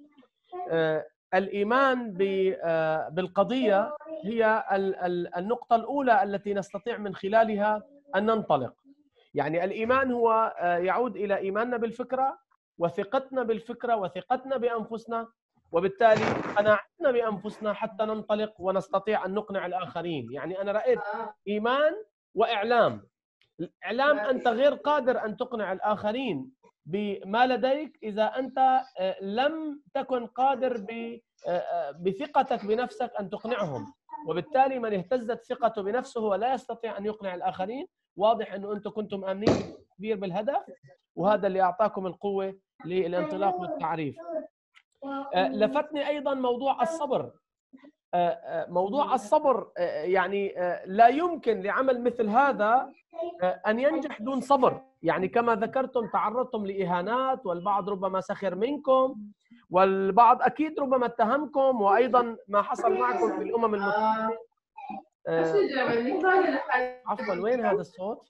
الايمان بالقضيه هي النقطه الاولى التي نستطيع من خلالها ان ننطلق يعني الايمان هو يعود الى ايماننا بالفكره وثقتنا بالفكره وثقتنا بانفسنا وبالتالي قناعتنا بانفسنا حتى ننطلق ونستطيع ان نقنع الاخرين يعني انا رايت ايمان واعلام الاعلام انت غير قادر ان تقنع الاخرين بما لديك اذا انت لم تكن قادر بثقتك بنفسك ان تقنعهم وبالتالي من اهتزت ثقته بنفسه ولا يستطيع ان يقنع الاخرين واضح انه انتم كنتم امنين كبير بالهدف وهذا اللي اعطاكم القوه للانطلاق والتعريف لفتني ايضا موضوع الصبر موضوع الصبر يعني لا يمكن لعمل مثل هذا ان ينجح دون صبر يعني كما ذكرتم تعرضتم لاهانات والبعض ربما سخر منكم والبعض اكيد ربما اتهمكم وايضا ما حصل معكم في الامم المتحده عفوا وين هذا الصوت؟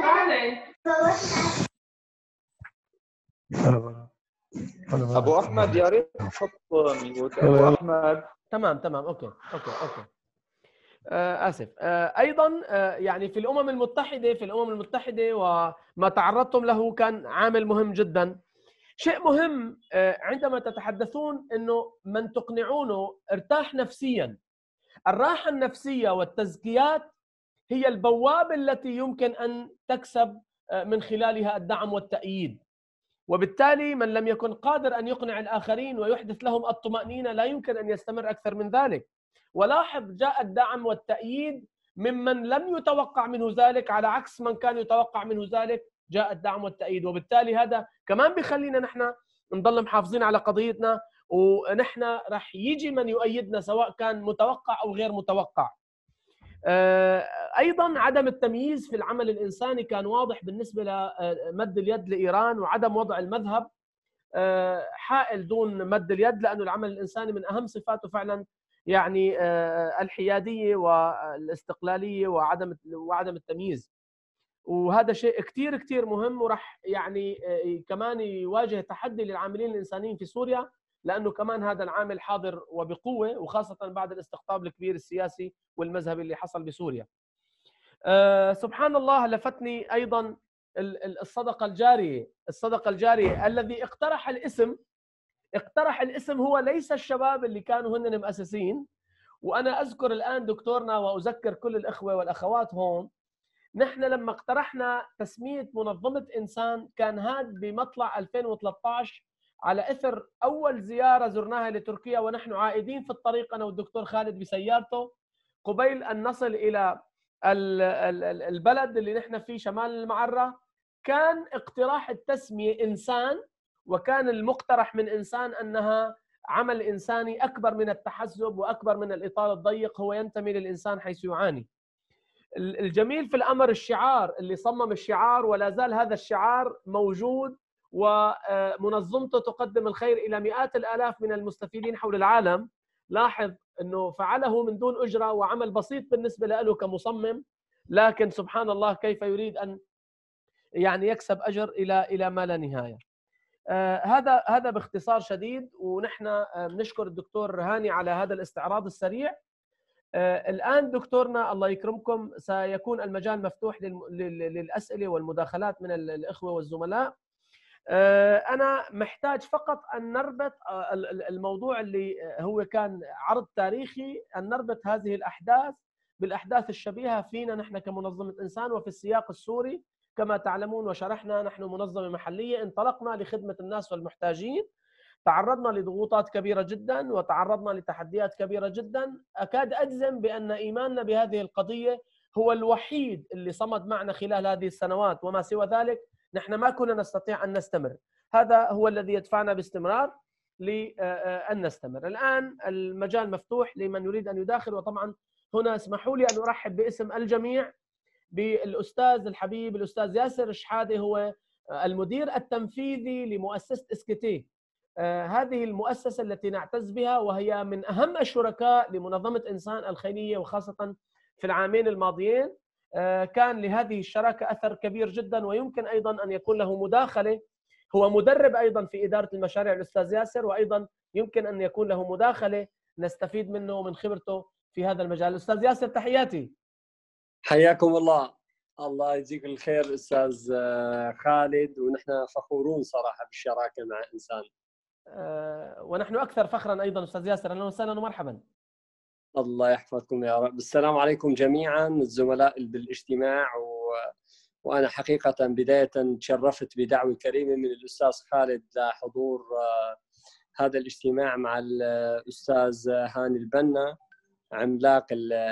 ابو احمد يا ريت تحط ميوت ابو احمد تمام تمام اوكي اوكي اوكي آه اسف آه ايضا آه يعني في الامم المتحده في الامم المتحده وما تعرضتم له كان عامل مهم جدا شيء مهم عندما تتحدثون انه من تقنعونه ارتاح نفسيا الراحه النفسيه والتزكيات هي البوابه التي يمكن ان تكسب من خلالها الدعم والتأييد وبالتالي من لم يكن قادر ان يقنع الاخرين ويحدث لهم الطمانينه لا يمكن ان يستمر اكثر من ذلك ولاحظ جاء الدعم والتأييد ممن لم يتوقع منه ذلك على عكس من كان يتوقع منه ذلك جاء الدعم والتأييد وبالتالي هذا كمان بيخلينا نحن نضل محافظين على قضيتنا ونحن رح يجي من يؤيدنا سواء كان متوقع او غير متوقع. ايضا عدم التمييز في العمل الانساني كان واضح بالنسبه لمد اليد لايران وعدم وضع المذهب حائل دون مد اليد لانه العمل الانساني من اهم صفاته فعلا يعني الحياديه والاستقلاليه وعدم وعدم التمييز. وهذا شيء كثير كثير مهم وراح يعني كمان يواجه تحدي للعاملين الانسانيين في سوريا لانه كمان هذا العامل حاضر وبقوه وخاصه بعد الاستقطاب الكبير السياسي والمذهبي اللي حصل بسوريا. أه سبحان الله لفتني ايضا الصدقه الجاريه، الصدقه الجاريه الذي اقترح الاسم اقترح الاسم هو ليس الشباب اللي كانوا هن مؤسسين وانا اذكر الان دكتورنا واذكر كل الاخوه والاخوات هون نحن لما اقترحنا تسميه منظمه انسان كان هذا بمطلع 2013 على اثر اول زياره زرناها لتركيا ونحن عائدين في الطريق انا والدكتور خالد بسيارته قبيل ان نصل الى البلد اللي نحن فيه شمال المعره كان اقتراح التسميه انسان وكان المقترح من انسان انها عمل انساني اكبر من التحزب واكبر من الاطار الضيق هو ينتمي للانسان حيث يعاني. الجميل في الامر الشعار اللي صمم الشعار ولا زال هذا الشعار موجود ومنظمته تقدم الخير الى مئات الالاف من المستفيدين حول العالم لاحظ انه فعله من دون اجره وعمل بسيط بالنسبه له كمصمم لكن سبحان الله كيف يريد ان يعني يكسب اجر الى الى ما لا نهايه. آه هذا هذا باختصار شديد ونحن آه بنشكر الدكتور هاني على هذا الاستعراض السريع. آه الان دكتورنا الله يكرمكم سيكون المجال مفتوح للاسئله والمداخلات من الاخوه والزملاء. آه انا محتاج فقط ان نربط آه الموضوع اللي هو كان عرض تاريخي ان نربط هذه الاحداث بالاحداث الشبيهه فينا نحن كمنظمه انسان وفي السياق السوري كما تعلمون وشرحنا نحن منظمه محليه انطلقنا لخدمه الناس والمحتاجين تعرضنا لضغوطات كبيره جدا وتعرضنا لتحديات كبيره جدا اكاد اجزم بان ايماننا بهذه القضيه هو الوحيد اللي صمد معنا خلال هذه السنوات وما سوى ذلك نحن ما كنا نستطيع ان نستمر هذا هو الذي يدفعنا باستمرار لان نستمر الان المجال مفتوح لمن يريد ان يداخل وطبعا هنا اسمحوا لي ان ارحب باسم الجميع بالاستاذ الحبيب الاستاذ ياسر شحاده هو المدير التنفيذي لمؤسسه اسكتي هذه المؤسسه التي نعتز بها وهي من اهم الشركاء لمنظمه انسان الخيريه وخاصه في العامين الماضيين كان لهذه الشراكه اثر كبير جدا ويمكن ايضا ان يكون له مداخله هو مدرب ايضا في اداره المشاريع الاستاذ ياسر وايضا يمكن ان يكون له مداخله نستفيد منه ومن خبرته في هذا المجال استاذ ياسر تحياتي حياكم الله الله يجزيك الخير استاذ خالد ونحن فخورون صراحه بالشراكه مع انسان أه ونحن اكثر فخرا ايضا استاذ ياسر اهلا وسهلا ومرحبا الله يحفظكم يا رب السلام عليكم جميعا الزملاء بالاجتماع و... وانا حقيقه بدايه تشرفت بدعوه كريمه من الاستاذ خالد لحضور هذا الاجتماع مع الاستاذ هاني البنا عملاق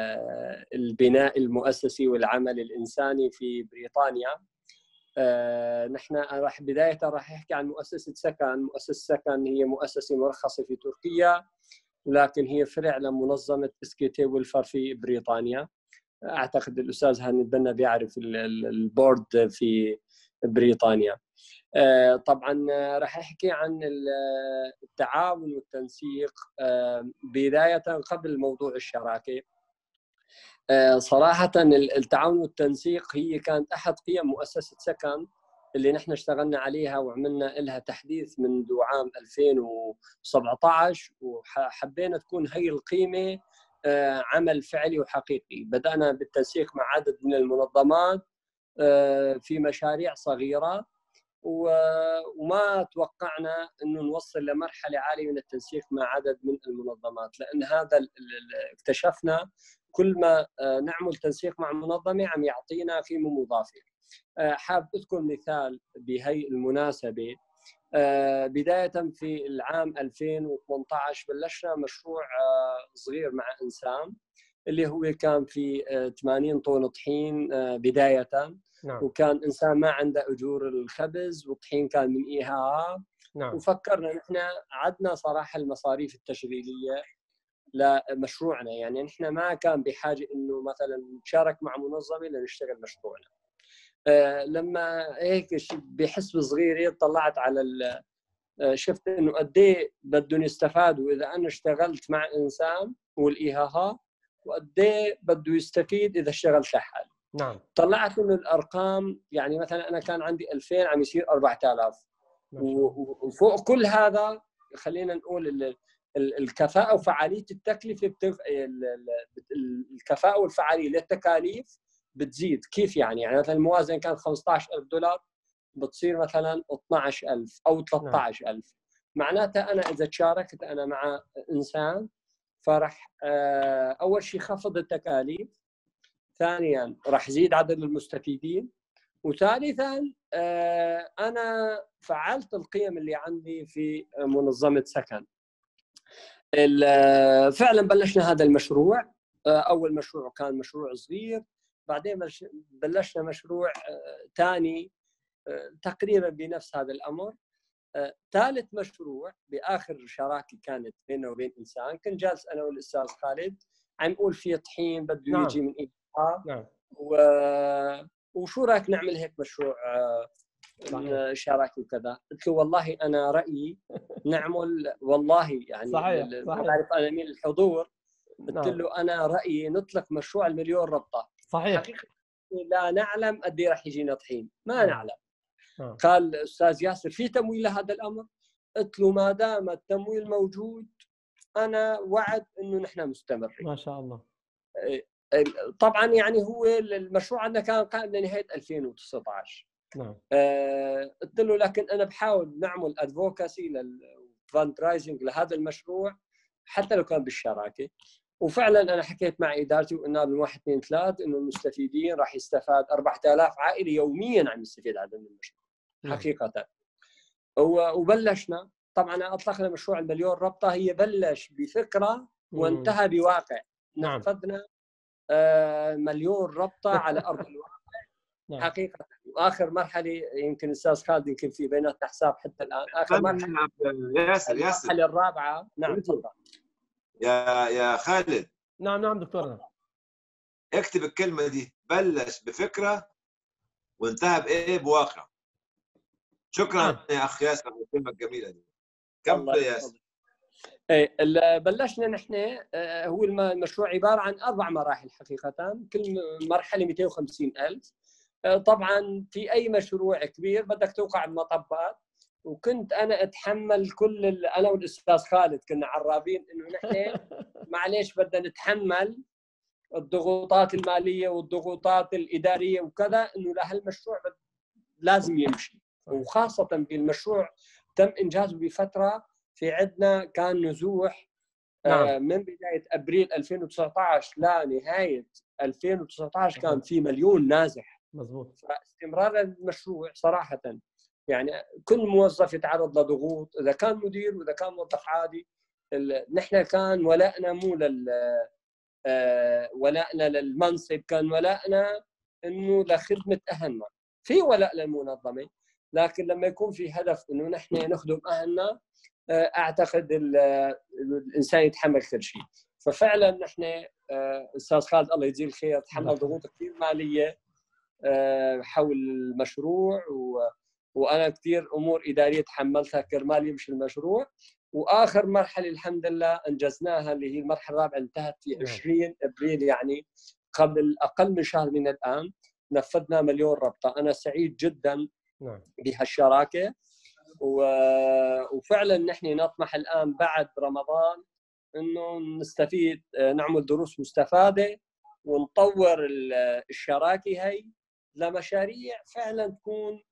البناء المؤسسي والعمل الانساني في بريطانيا نحن راح بدايه راح احكي عن مؤسسه سكن مؤسسه سكن هي مؤسسه مرخصه في تركيا لكن هي فرع لمنظمه اسكيتي ويلفر في بريطانيا اعتقد الاستاذ هاني البنا بيعرف البورد في بريطانيا طبعا راح احكي عن التعاون والتنسيق بدايه قبل موضوع الشراكه صراحه التعاون والتنسيق هي كانت احد قيم مؤسسه سكن اللي نحن اشتغلنا عليها وعملنا لها تحديث منذ عام 2017 وحبينا تكون هي القيمه عمل فعلي وحقيقي بدانا بالتنسيق مع عدد من المنظمات في مشاريع صغيره وما توقعنا انه نوصل لمرحله عاليه من التنسيق مع عدد من المنظمات لان هذا اكتشفنا كل ما نعمل تنسيق مع منظمه عم يعطينا قيمه مضافه حاب اذكر مثال بهي المناسبه بدايه في العام 2018 بلشنا مشروع صغير مع انسان اللي هو كان في 80 طن طحين بدايه نعم. وكان انسان ما عنده اجور الخبز والطحين كان من ايهاب نعم. وفكرنا نحن عدنا صراحه المصاريف التشغيليه لمشروعنا يعني نحن ما كان بحاجه انه مثلا نتشارك مع منظمه لنشتغل مشروعنا آه لما هيك بحسب صغيري طلعت على شفت انه قد ايه بدهم يستفادوا اذا انا اشتغلت مع انسان والايهاها وقد ايه بده يستفيد اذا اشتغلت لحالي نعم طلعت انه الارقام يعني مثلا انا كان عندي 2000 عم يصير 4000 وفوق كل هذا خلينا نقول الكفاءه وفعاليه التكلفه بتف... الكفاءه والفعاليه للتكاليف بتزيد كيف يعني يعني مثلا الموازنه كانت 15000 دولار بتصير مثلا 12000 او 13000 معناتها انا اذا تشاركت انا مع انسان فرح اول شيء خفض التكاليف ثانيا راح يزيد عدد المستفيدين وثالثا انا فعلت القيم اللي عندي في منظمه سكن فعلا بلشنا هذا المشروع اول مشروع كان مشروع صغير بعدين بلشنا مشروع ثاني تقريبا بنفس هذا الامر ثالث مشروع باخر شراكه كانت بيننا وبين انسان كنت جالس انا والاستاذ خالد عم نقول في طحين بده نعم. يجي من ايدها نعم و... وشو رايك نعمل هيك مشروع شراكه وكذا قلت له والله انا رايي نعمل والله يعني صحيح ما صحيح بعرف انا مين الحضور قلت نعم. له انا رايي نطلق مشروع المليون ربطه صحيح حقيقه لا نعلم قد ايه راح يجينا طحين ما نعم. نعلم نعم. قال الاستاذ ياسر في تمويل لهذا الامر قلت له ما دام التمويل موجود انا وعد انه نحن مستمرين ما شاء الله طبعا يعني هو المشروع عندنا كان قائم لنهايه 2019 نعم آه، قلت له لكن انا بحاول نعمل ادفوكاسي للفاند رايزنج لهذا المشروع حتى لو كان بالشراكه وفعلا انا حكيت مع ادارتي وقلنا من 1 2 3 انه المستفيدين راح يستفاد 4000 عائله يوميا عم يستفيد هذا من المشروع نعم. حقيقه و- وبلشنا طبعا اطلقنا مشروع المليون ربطه هي بلش بفكره وانتهى بواقع نعم. نفذنا آه، مليون ربطه على ارض الواقع نعم. حقيقه واخر مرحله يمكن الاستاذ خالد يمكن في بيناتنا حساب حتى الان اخر مرحله ياسر ياسر المرحله الرابعه نعم تفضل يا يا خالد نعم نعم دكتور اكتب الكلمه دي بلش بفكره وانتهى بايه بواقع شكرا يا اخ ياسر على الكلمه الجميله دي كمل الله يا ياسر ايه ال- بلشنا نحن آه، هو الم- المشروع عباره عن اربع مراحل حقيقه كل م- مرحله 250 الف آه، طبعا في اي مشروع كبير بدك توقع بمطبات وكنت انا اتحمل كل ال- انا والاستاذ خالد كنا عرابين انه نحن معلش بدنا نتحمل الضغوطات الماليه والضغوطات الاداريه وكذا انه لهالمشروع بد- لازم يمشي وخاصه بالمشروع تم انجازه بفتره في عندنا كان نزوح آه، نعم. من بدايه ابريل 2019 لنهايه 2019 كان في مليون نازح مزبوط فاستمرار المشروع صراحه يعني كل موظف يتعرض لضغوط اذا كان مدير واذا كان موظف عادي ال- نحن كان ولائنا مو لل آه، ولائنا للمنصب كان ولائنا انه لخدمه اهلنا في ولاء للمنظمه لكن لما يكون في هدف انه نحن نخدم اهلنا آه، اعتقد ال- الانسان يتحمل كل شيء ففعلا نحن آه، استاذ خالد الله يجزيه الخير تحمل ضغوط كثير ماليه آه، حول المشروع و... وانا كثير امور اداريه تحملتها كرمال يمشي المشروع واخر مرحله الحمد لله انجزناها اللي هي المرحله الرابعه انتهت في 20 ابريل يعني قبل اقل من شهر من الان نفذنا مليون ربطه انا سعيد جدا نعم بهالشراكه و... وفعلا نحن نطمح الان بعد رمضان انه نستفيد آه، نعمل دروس مستفاده ونطور ال- الشراكه هي لمشاريع فعلا تكون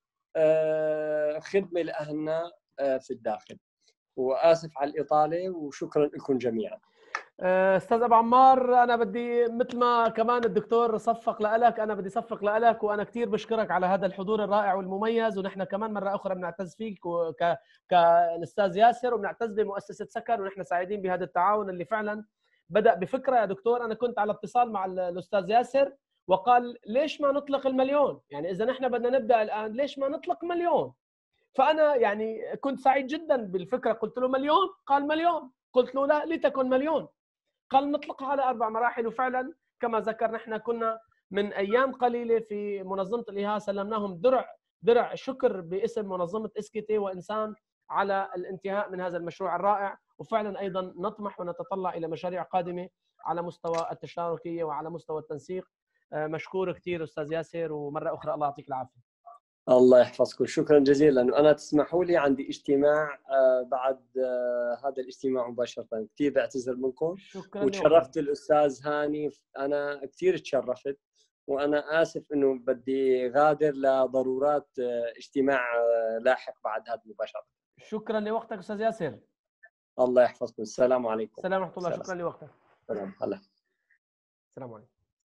آه، خدمه لاهلنا آه، في الداخل واسف على الاطاله وشكرا لكم جميعا آه، استاذ ابو عمار انا بدي مثل ما كمان الدكتور صفق لك انا بدي صفق لك وانا كثير بشكرك على هذا الحضور الرائع والمميز ونحن كمان مره اخرى بنعتز فيك و- ك كالاستاذ ياسر وبنعتز بمؤسسه سكن ونحن سعيدين بهذا التعاون اللي فعلا بدا بفكره يا دكتور انا كنت على اتصال مع ال- الاستاذ ياسر وقال ليش ما نطلق المليون يعني اذا نحن بدنا نبدا الان ليش ما نطلق مليون فانا يعني كنت سعيد جدا بالفكره قلت له مليون قال مليون قلت له لا لتكن مليون قال نطلقها على اربع مراحل وفعلا كما ذكر نحن كنا من ايام قليله في منظمه الايها سلمناهم درع درع شكر باسم منظمه اسكتي وانسان على الانتهاء من هذا المشروع الرائع وفعلا ايضا نطمح ونتطلع الى مشاريع قادمه على مستوى التشاركيه وعلى مستوى التنسيق آه، مشكور كثير استاذ ياسر ومره اخرى الله يعطيك العافيه الله يحفظكم شكرا جزيلا وانا تسمحوا لي عندي اجتماع آه، بعد آه، هذا الاجتماع مباشره كثير بعتذر منكم شكرا وتشرفت الاستاذ هاني انا كثير تشرفت وانا اسف انه بدي غادر لضرورات آه، اجتماع آه، لاحق بعد هذا مباشره شكرا لوقتك استاذ ياسر الله يحفظكم السلام عليكم السلام ورحمه الله سلام. شكرا لوقتك سلام هلا السلام عليكم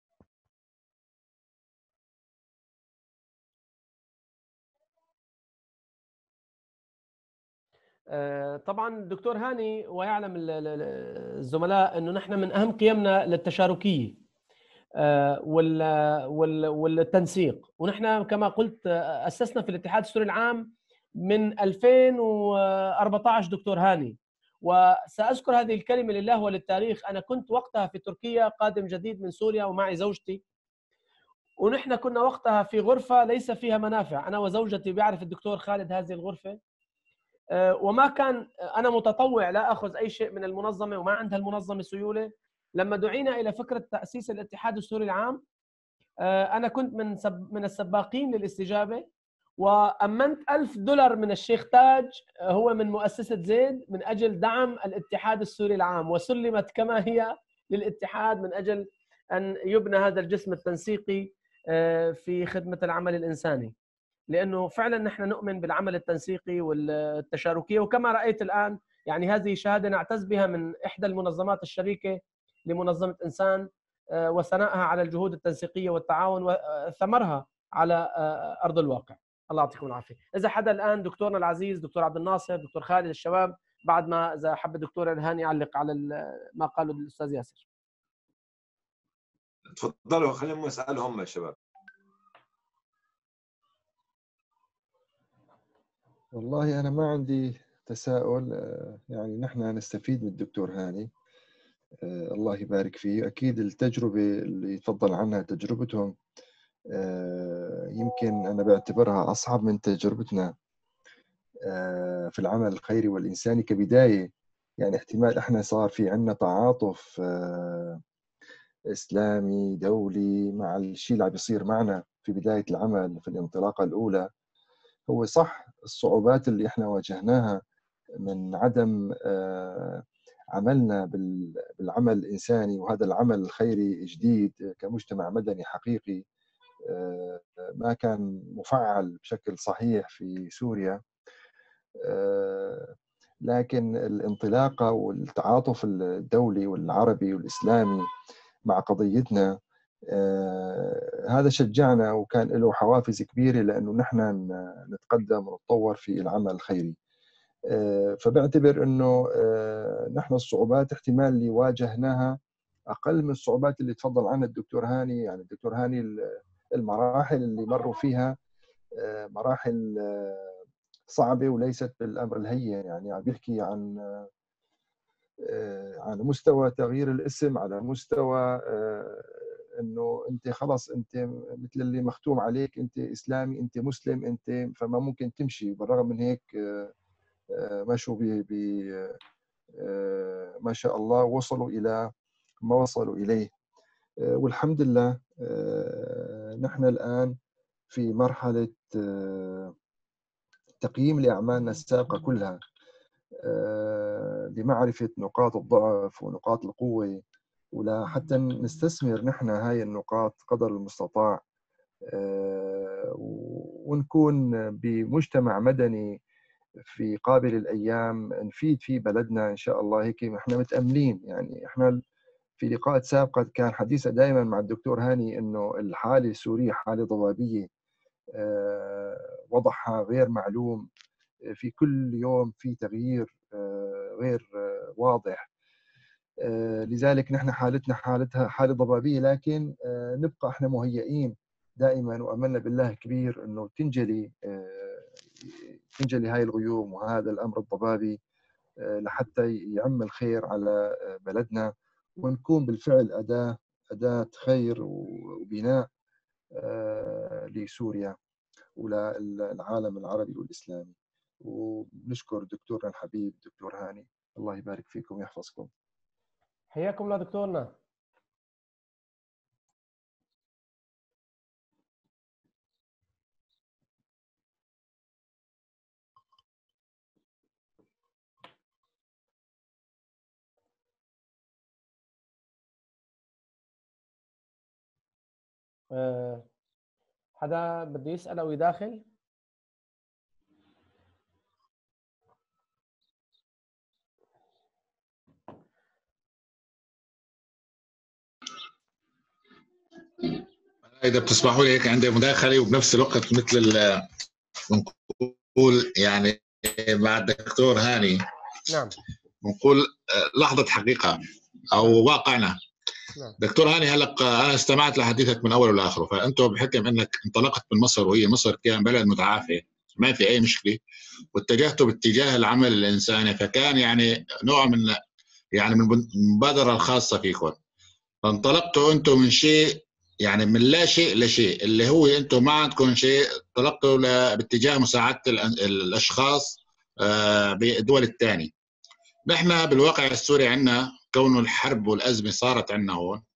آه، طبعا الدكتور هاني ويعلم ال- ال- ال- الزملاء انه نحن من اهم قيمنا للتشاركيه آه، وال- وال- والتنسيق ونحن كما قلت آه، اسسنا في الاتحاد السوري العام من 2014 دكتور هاني وساذكر هذه الكلمه لله وللتاريخ انا كنت وقتها في تركيا قادم جديد من سوريا ومعي زوجتي ونحن كنا وقتها في غرفه ليس فيها منافع انا وزوجتي بيعرف الدكتور خالد هذه الغرفه آه، وما كان انا متطوع لا اخذ اي شيء من المنظمه وما عندها المنظمه سيوله لما دعينا الى فكره تاسيس الاتحاد السوري العام آه، انا كنت من سب من السباقين للاستجابه وامنت ألف دولار من الشيخ تاج آه، هو من مؤسسه زيد من اجل دعم الاتحاد السوري العام وسلمت كما هي للاتحاد من اجل ان يبنى هذا الجسم التنسيقي آه، في خدمه العمل الانساني لانه فعلا نحن نؤمن بالعمل التنسيقي والتشاركيه وكما رايت الان يعني هذه شهاده نعتز بها من احدى المنظمات الشريكه لمنظمه انسان آه، وثنائها على الجهود التنسيقيه والتعاون وثمرها على آه، ارض الواقع الله يعطيكم العافيه اذا حدا الان دكتورنا العزيز دكتور عبد الناصر دكتور خالد الشباب بعد ما اذا حب الدكتور الهاني يعلق على ما قاله الاستاذ ياسر تفضلوا خليهم يسالوا هم يا شباب والله أنا ما عندي تساؤل آه، يعني نحن نستفيد من الدكتور هاني آه، الله يبارك فيه أكيد التجربة اللي تفضل عنها تجربتهم آه، يمكن أنا بعتبرها أصعب من تجربتنا في العمل الخيري والإنساني كبداية يعني احتمال احنا صار في عنا تعاطف إسلامي دولي مع الشيء اللي عم بيصير معنا في بداية العمل في الانطلاقة الأولى هو صح الصعوبات اللي احنا واجهناها من عدم آه، عملنا بالعمل الانساني وهذا العمل الخيري جديد كمجتمع مدني حقيقي آه، ما كان مفعل بشكل صحيح في سوريا آه، لكن الانطلاقه والتعاطف الدولي والعربي والاسلامي مع قضيتنا آه، هذا شجعنا وكان له حوافز كبيره لانه نحن نتقدم ونتطور في العمل الخيري آه، فبعتبر انه آه، نحن الصعوبات احتمال اللي واجهناها اقل من الصعوبات اللي تفضل عنها الدكتور هاني يعني الدكتور هاني المراحل اللي مروا فيها مراحل صعبه وليست بالامر الهين يعني عم بيحكي عن على مستوى تغيير الاسم على مستوى انه انت خلص انت مثل اللي مختوم عليك انت اسلامي انت مسلم انت فما ممكن تمشي بالرغم من هيك آه، مشوا ب آه، ما شاء الله وصلوا الى ما وصلوا اليه آه، والحمد لله نحن الان في مرحله تقييم لاعمالنا السابقه كلها لمعرفه نقاط الضعف ونقاط القوه ولا حتى نستثمر نحن هاي النقاط قدر المستطاع آه، ونكون بمجتمع مدني في قابل الايام نفيد فيه بلدنا ان شاء الله هيك احنا متاملين يعني احنا في لقاءات سابقه كان حديثنا دائما مع الدكتور هاني انه الحاله السوريه حاله ضبابيه آه، وضعها غير معلوم في كل يوم في تغيير آه، غير واضح آه، لذلك نحن حالتنا حالتها حاله ضبابيه لكن آه، نبقى احنا مهيئين دائما واملنا بالله كبير انه تنجلي آه، تنجلي هاي الغيوم وهذا الامر الضبابي لحتى يعم الخير على بلدنا ونكون بالفعل اداه اداه خير وبناء لسوريا وللعالم العربي والاسلامي ونشكر دكتورنا الحبيب دكتور هاني الله يبارك فيكم ويحفظكم حياكم الله دكتورنا أه حدا بده يسأل أو يداخل؟ اذا بتسمحوا لي هيك عندي مداخله وبنفس الوقت مثل بنقول يعني مع الدكتور هاني نعم بنقول آه، لحظه حقيقه او واقعنا نعم. دكتور هاني هلا انا استمعت لحديثك من اوله لاخره فانتم بحكم انك انطلقت من مصر وهي مصر كان بلد متعافي ما في اي مشكله واتجهتوا باتجاه العمل الانساني فكان يعني نوع من يعني من المبادره الخاصه فيكم فانطلقتوا انتم من شيء يعني من لا شيء لشيء اللي هو انتم ما عندكم شيء انطلقتوا باتجاه مساعده الاشخاص آه، بالدول الثانيه نحن بالواقع السوري عندنا كونه الحرب والازمه صارت عندنا هون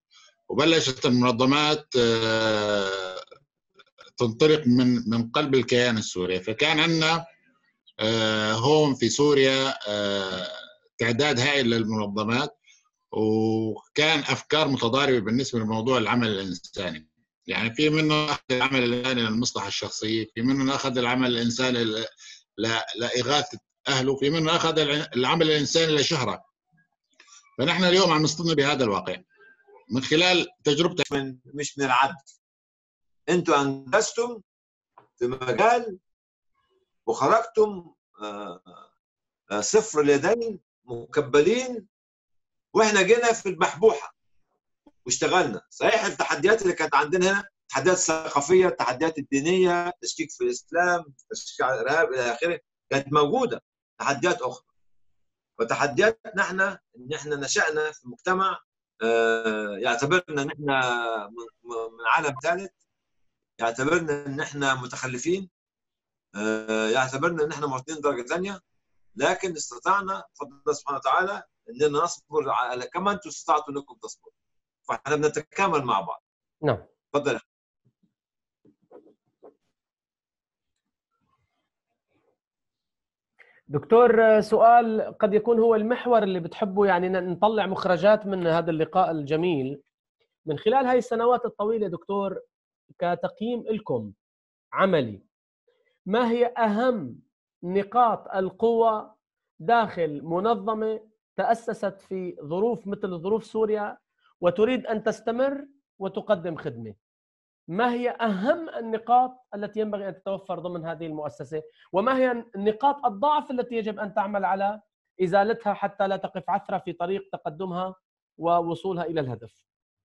وبلشت المنظمات آه، تنطلق من من قلب الكيان السوري فكان عندنا آه، هون في سوريا آه، تعداد هائل للمنظمات وكان افكار متضاربه بالنسبه لموضوع العمل الانساني يعني في منه اخذ العمل الانساني للمصلحه الشخصيه في منه اخذ العمل الانساني لاغاثه اهله في منه اخذ العمل الانساني لشهره فنحن اليوم عم نصطدم بهذا الواقع من خلال تجربتك من مش من العدل انتم انجزتم في مجال وخرجتم آه، آه، صفر اليدين مكبلين واحنا جينا في المحبوحه واشتغلنا صحيح التحديات اللي كانت عندنا هنا التحديات الثقافيه التحديات الدينيه التشكيك في الاسلام التشكيك على الارهاب الى اخره كانت موجوده تحديات اخرى وتحدياتنا احنا ان احنا نشانا في مجتمع آه، يعتبرنا ان احنا من عالم ثالث يعتبرنا ان احنا متخلفين آه، يعتبرنا ان احنا مواطنين درجه ثانيه لكن استطعنا بفضل الله سبحانه وتعالى اننا نصبر على كما انتم استطعتوا انكم تصبروا فاحنا بنتكامل مع بعض نعم تفضل دكتور سؤال قد يكون هو المحور اللي بتحبوا يعني نطلع مخرجات من هذا اللقاء الجميل من خلال هاي السنوات الطويله دكتور كتقييم لكم عملي ما هي اهم نقاط القوه داخل منظمه تاسست في ظروف مثل ظروف سوريا وتريد ان تستمر وتقدم خدمه ما هي اهم النقاط التي ينبغي ان تتوفر ضمن هذه المؤسسه وما هي نقاط الضعف التي يجب ان تعمل على ازالتها حتى لا تقف عثره في طريق تقدمها ووصولها الى الهدف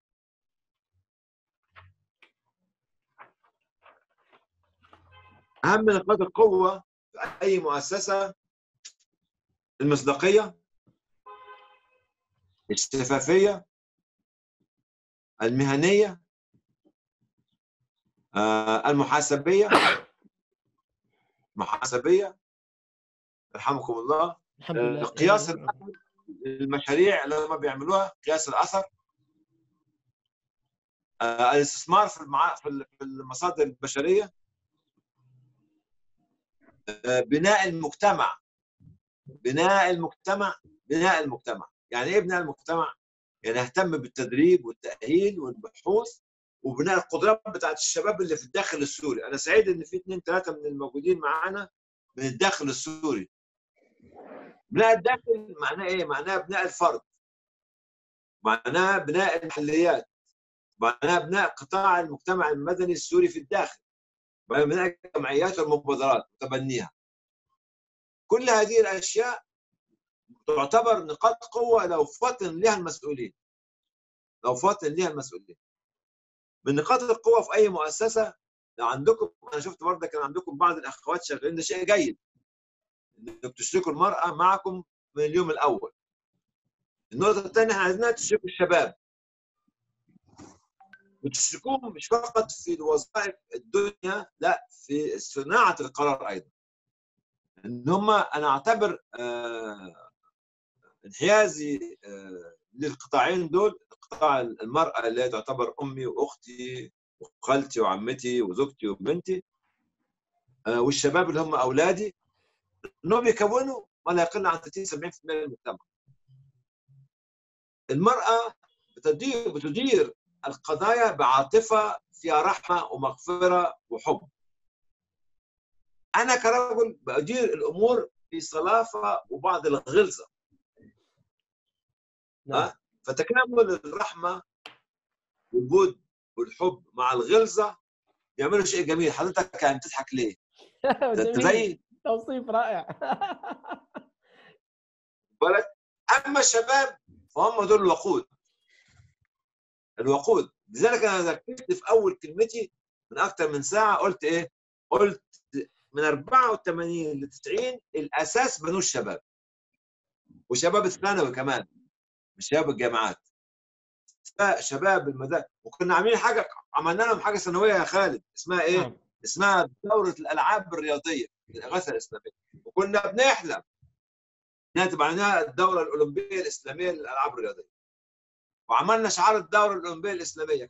اهم نقاط القوه في اي مؤسسه المصداقيه الشفافيه المهنيه آه، المحاسبيه محاسبيه يرحمكم الله الحمد لله آه، قياس المشاريع اللي هم بيعملوها قياس الاثر آه، الاستثمار في المع... في المصادر البشريه بناء المجتمع بناء المجتمع بناء المجتمع يعني ايه بناء المجتمع يعني اهتم بالتدريب والتاهيل والبحوث وبناء القدرات بتاعت الشباب اللي في الداخل السوري انا سعيد ان في اثنين ثلاثه من الموجودين معانا من الداخل السوري بناء الداخل معناه ايه معناه بناء الفرد معناه بناء المحليات معناه بناء قطاع المجتمع المدني السوري في الداخل بناء الجمعيات والمبادرات وتبنيها كل هذه الاشياء تعتبر نقاط قوه لو فطن لها المسؤولين لو فطن لها المسؤولين من نقاط القوه في اي مؤسسه لو عندكم انا شفت برضه كان عندكم بعض الاخوات شغالين ده شيء جيد انكم تشركوا المراه معكم من اليوم الاول النقطه الثانيه احنا عايزينها تشركوا الشباب وتشركوهم مش فقط في الوظائف الدنيا لا في صناعه القرار ايضا ان هم انا اعتبر آه انحيازي آه للقطاعين دول قطاع المراه اللي هي تعتبر امي واختي وخالتي وعمتي وزوجتي وبنتي آه والشباب اللي هم اولادي انهم بيكونوا ما لا يقل عن 30 70% من المجتمع. المراه بتدير بتدير القضايا بعاطفه فيها رحمه ومغفره وحب. انا كرجل بدير الامور في صلافه وبعض الغلظه. نعم. فتكامل الرحمه والجود والحب مع الغلظه يعملوا شيء جميل حضرتك يعني بتضحك ليه؟ انت زي توصيف رائع بالك اما الشباب فهم دول الوقود الوقود لذلك انا ذكرت في اول كلمتي من اكثر من ساعه قلت ايه؟ قلت من 84 ل 90 الاساس بنوه الشباب وشباب الثانوي كمان مش شباب الجامعات شباب المدارس وكنا عاملين حاجه عملنا لهم حاجه سنويه يا خالد اسمها ايه؟ نعم. اسمها دوره الالعاب الرياضيه الاغاثه الاسلاميه وكنا بنحلم انها تبقى عندنا الدوره الاولمبيه الاسلاميه للالعاب الرياضيه وعملنا شعار الدوره الاولمبيه الاسلاميه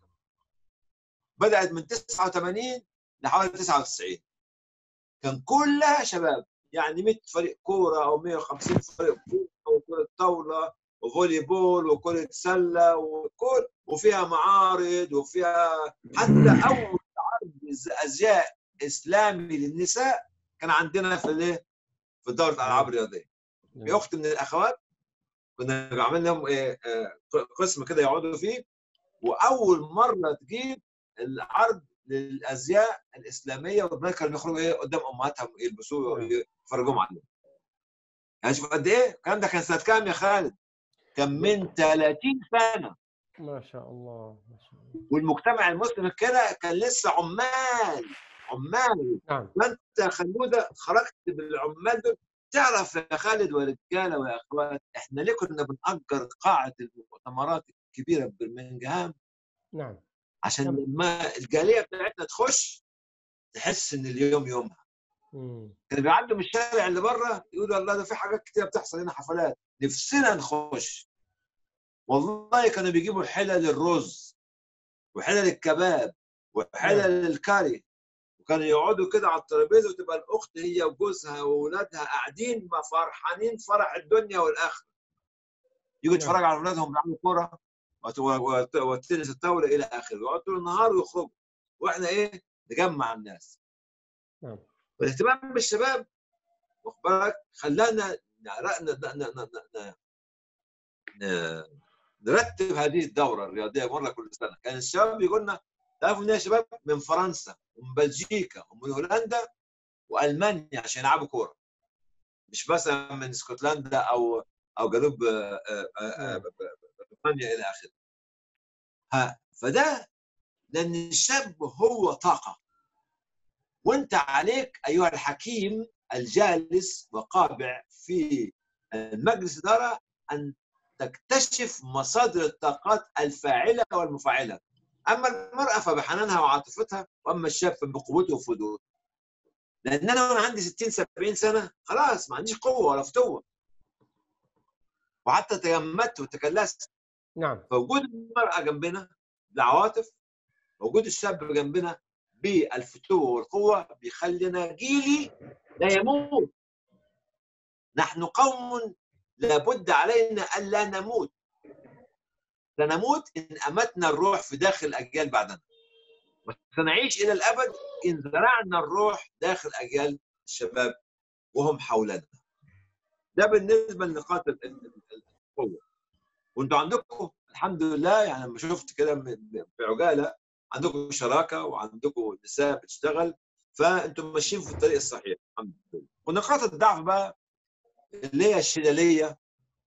بدات من 89 لحوالي 99 كان كلها شباب يعني 100 فريق كوره او 150 فريق كوره وكره طاوله وفولي بول وكره سله وكل وفيها معارض وفيها حتى اول عرض ازياء اسلامي للنساء كان عندنا في الايه؟ في دوره الالعاب الرياضيه. في اخت من الاخوات كنا عاملين لهم إيه آه، قسم كده يقعدوا فيه واول مره تجيب العرض للازياء الاسلاميه والبنات كانوا بيخرجوا ايه قدام امهاتهم يلبسوه ويفرجوهم عليه. يعني شوف قد ايه؟ الكلام ده كان سنه كام يا خالد؟ كان من 30 سنه ما شاء الله ما شاء الله والمجتمع المسلم كده كان لسه عمال عمال نعم فانت خلوده خرجت بالعمال دول تعرف يا خالد ورجاله ويا اخوات احنا ليه كنا بنأجر قاعه المؤتمرات الكبيره ببرمنجهام نعم عشان لما الجاليه بتاعتنا تخش تحس ان اليوم يومها مم. كانوا بيعدوا من الشارع اللي بره يقولوا الله ده في حاجات كتير بتحصل هنا حفلات نفسنا نخش والله كانوا بيجيبوا حلل الرز وحلل الكباب وحلل الكاري وكانوا يقعدوا كده على الترابيزه وتبقى الاخت هي وجوزها واولادها قاعدين ما فرحانين فرح الدنيا والاخره يجوا يتفرجوا على اولادهم بيلعبوا كوره وت- وت- وتنس الطاوله الى اخره يقعدوا طول النهار ويخرجوا واحنا ايه نجمع الناس نعم والاهتمام بالشباب واخد بالك خلانا نعرق- ن- ن- ن- ن- ن- ن- نرتب هذه الدوره الرياضيه مره كل سنه كان الشباب بيقول لنا تعرفوا ان يا شباب من فرنسا ومن بلجيكا ومن هولندا والمانيا عشان يلعبوا كوره مش مثلا من اسكتلندا او او جنوب آه، آه، آه، بريطانيا الى اخره ها فده لان الشاب هو طاقه وانت عليك ايها الحكيم الجالس وقابع في المجلس الاداره ان تكتشف مصادر الطاقات الفاعله والمفعله اما المراه فبحنانها وعاطفتها واما الشاب فبقوته وفضوله لان انا وانا عندي 60 70 سنه خلاص ما عنديش قوه ولا فتوه وحتى تجمدت وتكلست نعم فوجود المراه جنبنا بالعواطف وجود الشاب جنبنا بالفتوه والقوه بيخلينا جيلي لا يموت نحن قوم لابد علينا الا نموت سنموت ان امتنا الروح في داخل الاجيال بعدنا وسنعيش الى الابد ان زرعنا الروح داخل اجيال الشباب وهم حولنا ده بالنسبه لنقاط ال- ال- ال- القوه وانتوا عندكم الحمد لله يعني لما شفت كده م- بعجاله عندكم شراكه وعندكم نساء بتشتغل فانتم ماشيين في الطريق الصحيح الحمد لله ونقاط الضعف بقى اللي هي الشلاليه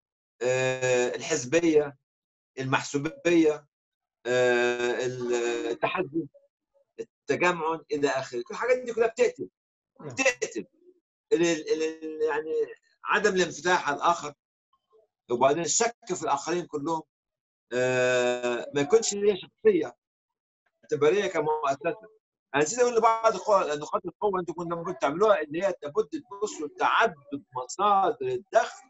آه، الحزبيه المحسوبيه آه، التحزب التجمع الى اخره كل الحاجات دي كلها بتقتل بتقتل ال- ال- ال- يعني عدم الانفتاح على الاخر وبعدين الشك في الاخرين كلهم آه، ما يكونش ليا شخصيه اعتباريه كمؤسسه انا نسيت اقول لبعض القوى- نقاط القوه انتم كنتوا ممكن تعملوها ان هي لابد تبصوا لتعدد مصادر الدخل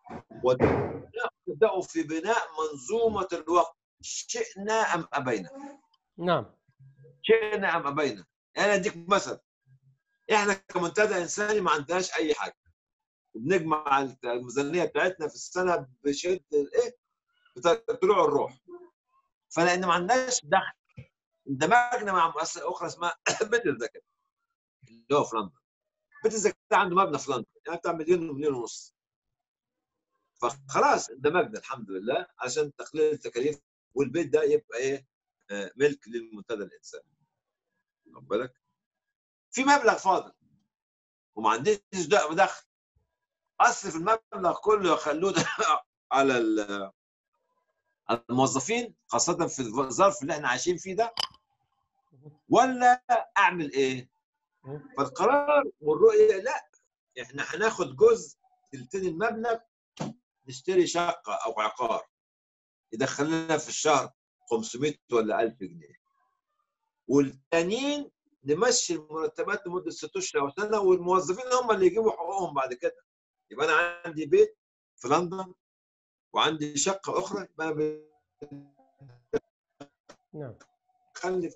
وتبداوا في بناء منظومه الوقت شئنا ام ابينا نعم شئنا ام ابينا انا اديك مثل احنا كمنتدى انساني ما عندناش اي حاجه بنجمع الميزانيه بتاعتنا في السنه بشده الايه طلوع الروح فلان ما عندناش دخل اندمجنا مع مؤسسه اخرى اسمها بيت الزكاه اللي هو في لندن بيت الزكاه عنده مبنى في لندن يعني بتاع مليون ومليون ونص فخلاص اندمجنا الحمد لله عشان تقليل التكاليف والبيت ده يبقى ايه آه، ملك للمنتدى الانساني واخد بالك في مبلغ فاضل وما عنديش د- دخل اصرف المبلغ كله واخلوه ده على ال- على الموظفين خاصه في الظرف اللي احنا عايشين فيه ده ولا اعمل ايه؟ فالقرار والرؤيه لا احنا هناخد جزء تلتين المبلغ نشتري شقه او عقار يدخل لنا في الشهر 500 ولا 1000 جنيه والتانيين نمشي المرتبات لمده ست اشهر او سنه والموظفين هم اللي يجيبوا حقوقهم بعد كده يبقى انا عندي بيت في لندن وعندي شقه اخرى يبقى انا نعم خلي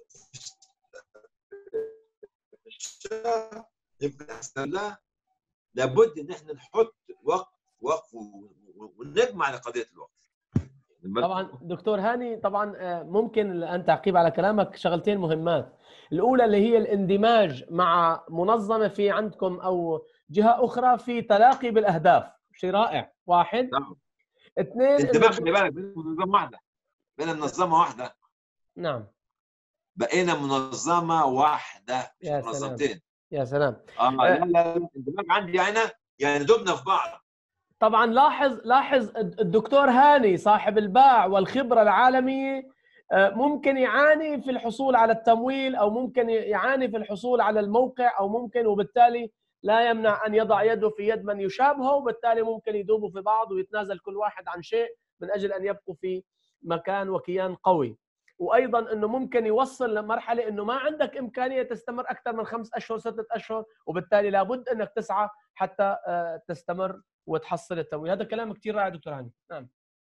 الشهر يمكن احسن لا لابد ان احنا نحط وقت وقف ونجمع لقضيه الوقت طبعا دكتور هاني طبعا آه، ممكن ان تعقيب على كلامك شغلتين مهمات الاولى اللي هي الاندماج مع منظمه في عندكم او جهه اخرى في تلاقي بالاهداف شيء رائع واحد نعم اثنين انتباه خلي بالك بين منظمه واحده بين منظمه واحده نعم بقينا منظمه واحده مش يا سلام منظمتين يا سلام اه لا لا لا اندماج عندي انا يعني دبنا في بعض طبعا لاحظ لاحظ الدكتور هاني صاحب الباع والخبره العالميه آه، ممكن يعاني في الحصول على التمويل او ممكن يعاني في الحصول على الموقع او ممكن وبالتالي لا يمنع ان يضع يده في يد من يشابهه وبالتالي ممكن يذوبوا في بعض ويتنازل كل واحد عن شيء من اجل ان يبقوا في مكان وكيان قوي وايضا انه ممكن يوصل لمرحله انه ما عندك امكانيه تستمر اكثر من خمس اشهر سته اشهر وبالتالي لابد انك تسعى حتى آه، تستمر وتحصل التمويل هذا كلام كثير رائع دكتور هاني نعم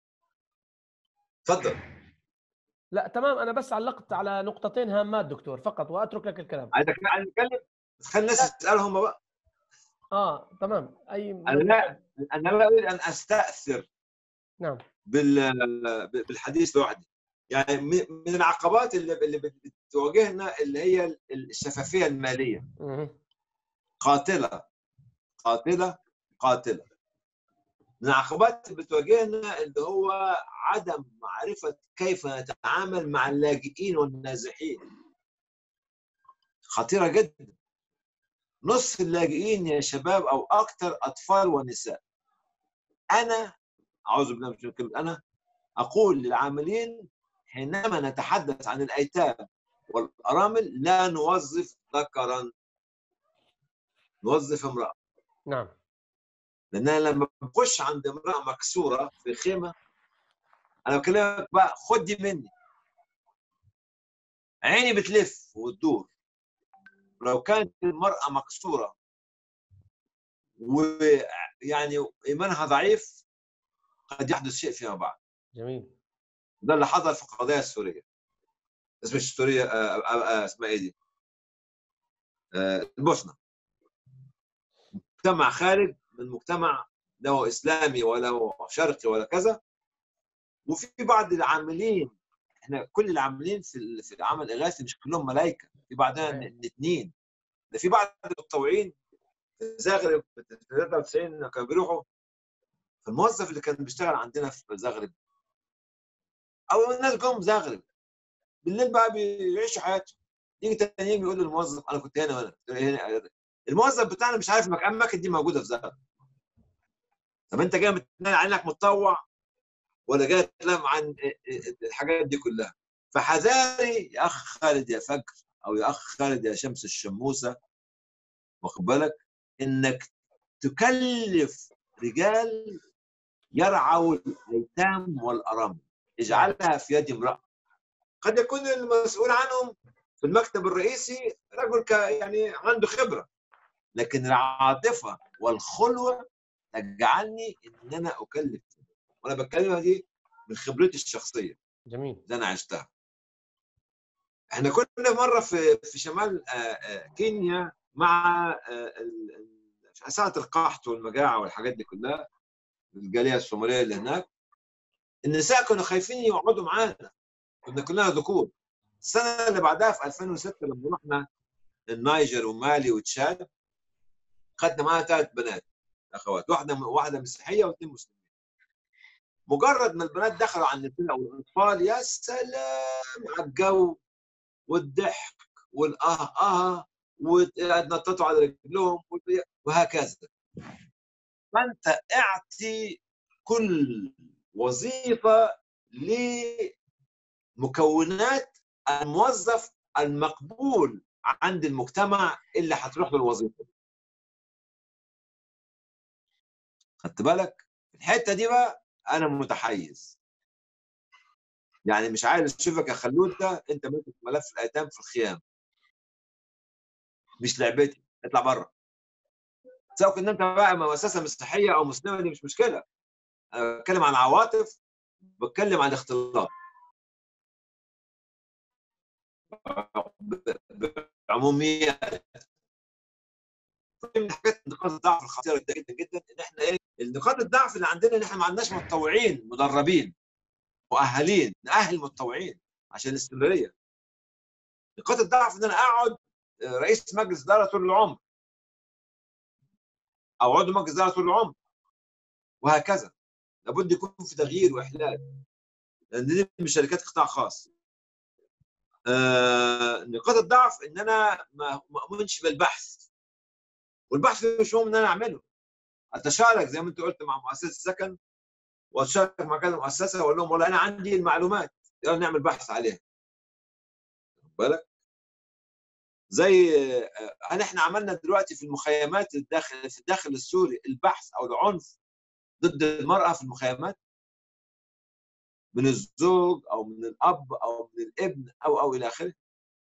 تفضل لا تمام انا بس علقت على نقطتين هامات دكتور فقط واترك لك الكلام عايزك عايز نتكلم بس خلي الناس تسالهم بقى اه تمام اي انا لا انا لا اريد ان استاثر نعم بال بالحديث لوحدي يعني م- من العقبات اللي اللي بتواجهنا اللي هي الشفافيه الماليه مهم. قاتله قاتله قاتله من العقبات اللي بتواجهنا اللي هو عدم معرفه كيف نتعامل مع اللاجئين والنازحين خطيره جدا نصف اللاجئين يا شباب او اكثر اطفال ونساء انا اعوذ بالله من كلمه انا اقول للعاملين حينما نتحدث عن الايتام والارامل لا نوظف ذكرا نوظف امراه نعم لان انا لما بخش عند امراه مكسوره في خيمه انا بكلمك بقى خد دي مني عيني بتلف وتدور لو كانت المراه مكسوره ويعني ايمانها ضعيف قد يحدث شيء فيما بعد جميل ده اللي حصل في القضيه السوريه اسمها مش سوريا آه، آه، آه، اسمها ايه دي؟ آه، البوسنه مجتمع خارج من مجتمع له اسلامي ولا هو شرقي ولا كذا وفي بعض العاملين احنا كل العاملين في ال- في العمل الاغاثي مش كلهم ملائكه في بعضنا الاثنين ده في بعض المتطوعين في زغرب في 93 كانوا بيروحوا فالموظف اللي كان بيشتغل عندنا في زغرب او الناس جم زغرب بالليل بقى بيعيشوا حياتهم يجي تاني يوم يقول للموظف انا كنت هنا وانا هنا الموظف بتاعنا مش عارف مكان اماكن دي موجوده في زغرب طب انت جاي متنال عنك متطوع ولا جاي تتكلم عن الحاجات دي كلها فحذاري يا اخ خالد يا فجر او يا اخ خالد يا شمس الشموسه واخد بالك انك تكلف رجال يرعوا الايتام والارامل اجعلها في يد امراه قد يكون المسؤول عنهم في المكتب الرئيسي رجل ك- يعني عنده خبره لكن العاطفه والخلوه تجعلني ان انا اكلف وانا بتكلمها دي من خبرتي الشخصيه جميل اللي انا عشتها احنا كنا مره في في شمال آه، آه، كينيا مع آه، ال- ال- ساعه القحط والمجاعه والحاجات دي كلها الجاليه الصوماليه اللي هناك النساء كانوا خايفين يقعدوا معانا كنا كلنا ذكور السنه اللي بعدها في 2006 لما رحنا النيجر ومالي وتشاد خدنا معانا ثلاث بنات اخوات واحده واحده مسيحيه واثنين مسلمين مجرد ما البنات دخلوا على النساء والاطفال يا سلام على الجو والضحك والاه اه ويتنططوا على رجلهم وهكذا فانت اعطي كل وظيفه لمكونات الموظف المقبول عند المجتمع اللي هتروح له الوظيفه دي. خدت بالك؟ الحته دي بقى انا متحيز يعني مش عايز اشوفك يا خلوته انت ماسك ملف الايتام في الخيام مش لعبتي اطلع بره سواء كنت انت بقى مؤسسه مسيحيه او مسلمه دي مش مشكله انا بتكلم عن عواطف بتكلم عن الاختلاط بعموميات من حاجات نقاط الضعف الخطيره جدا جدا جدا ان احنا ايه نقاط الضعف اللي عندنا ان احنا ما عندناش متطوعين مدربين مؤهلين نأهل متطوعين عشان الاستمراريه نقاط الضعف ان انا اقعد رئيس مجلس اداره طول العمر او عضو مجلس اداره طول العمر وهكذا لابد يكون في تغيير واحلال لان دي مش شركات قطاع خاص آه نقاط الضعف ان انا ما اؤمنش بالبحث والبحث مش مهم ان انا اعمله اتشارك زي ما انت قلت مع مؤسسه السكن واتشارك مع كذا مؤسسه واقول لهم والله انا عندي المعلومات يلا نعمل بحث عليها بالك زي هل احنا عملنا دلوقتي في المخيمات الداخل في الداخل السوري البحث او العنف ضد المراه في المخيمات من الزوج او من الاب او من الابن او او الى اخره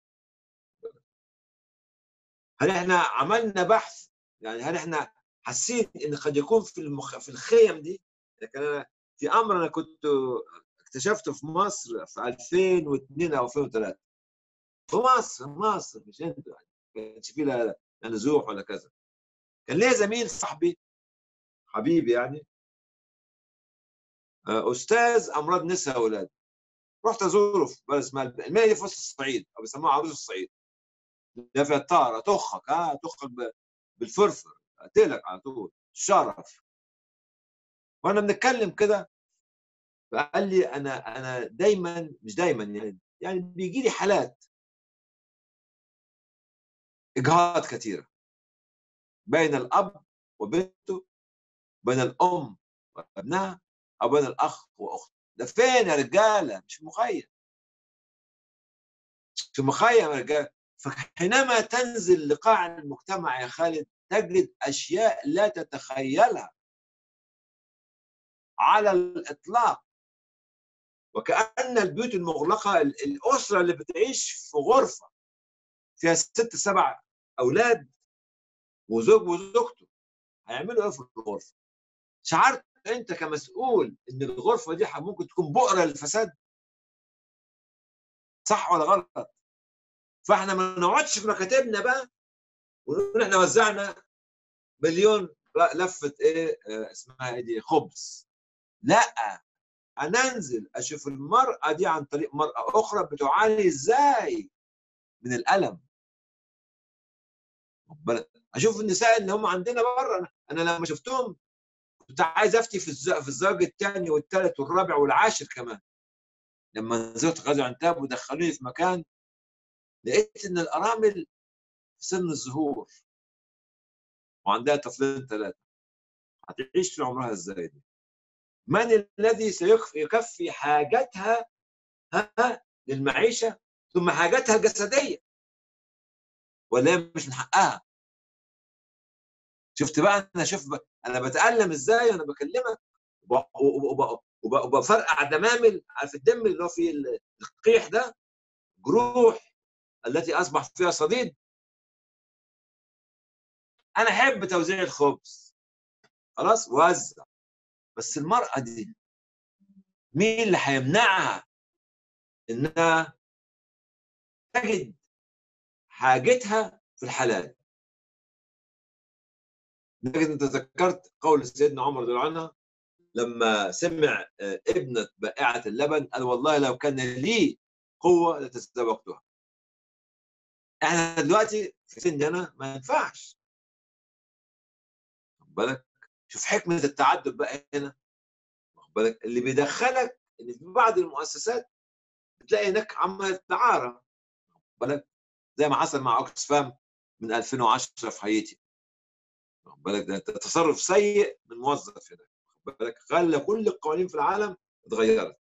هل احنا عملنا بحث يعني هل احنا حاسين ان قد يكون في المخ... في الخيم دي لكن انا في امر انا كنت اكتشفته في مصر في 2002 او 2003 في مصر مصر مش انت يعني ما كانش فيه لا نزوح ولا كذا كان ليا زميل صاحبي حبيبي يعني استاذ امراض نساء واولاد رحت ازوره في بلد اسمها المنيا دي في وسط الصعيد او بيسموها عروس الصعيد ده في الطاره تخك ها تخك بالفرفر اقتلك على طول شرف وانا بنتكلم كده فقال لي انا انا دايما مش دايما يعني يعني بيجي لي حالات اجهاض كثيره بين الاب وبنته بين الام وابنها او بين الاخ واخته ده فين يا رجاله مش مخيم مش مخيم يا رجاله فحينما تنزل لقاع المجتمع يا خالد تجد اشياء لا تتخيلها على الاطلاق وكأن البيوت المغلقة الأسرة اللي بتعيش في غرفة فيها ست سبع أولاد وزوج وزوجته هيعملوا إيه في الغرفة؟ شعرت أنت كمسؤول إن الغرفة دي ممكن تكون بؤرة للفساد؟ صح ولا غلط؟ فإحنا ما نقعدش في مكاتبنا بقى ونقول إحنا وزعنا مليون لفة إيه اسمها إيه دي خبز لا انا انزل اشوف المراه دي عن طريق مراه اخرى بتعاني ازاي من الالم اشوف النساء اللي هم عندنا بره انا لما شفتهم كنت عايز افتي في في الزوج الثاني والثالث والرابع والعاشر كمان لما نزلت غزو عنتاب ودخلوني في مكان لقيت ان الارامل في سن الزهور وعندها طفلين ثلاثه هتعيش طول عمرها ازاي دي من الذي سيكفي حاجتها ها للمعيشه ثم حاجتها الجسديه ولا مش من حقها شفت بقى انا شوف بقى انا بتالم ازاي وانا بكلمك وبفرقع دمامل عارف الدم اللي هو فيه القيح ده جروح التي اصبح فيها صديد انا احب توزيع الخبز خلاص وزع بس المرأة دي مين اللي هيمنعها إنها تجد حاجتها في الحلال لكن أنت ذكرت قول سيدنا عمر رضي الله عنه لما سمع ابنة بائعة اللبن قال والله لو كان لي قوة لتسابقتها احنا دلوقتي في سن انا ما ينفعش بالك شوف حكمة التعدد بقى هنا واخد بالك اللي بيدخلك ان في بعض المؤسسات بتلاقي هناك عملت دعارة بالك زي ما حصل مع اوكسفام من 2010 في هايتي واخد بالك ده تصرف سيء من موظف هناك واخد بالك خلى كل القوانين في العالم اتغيرت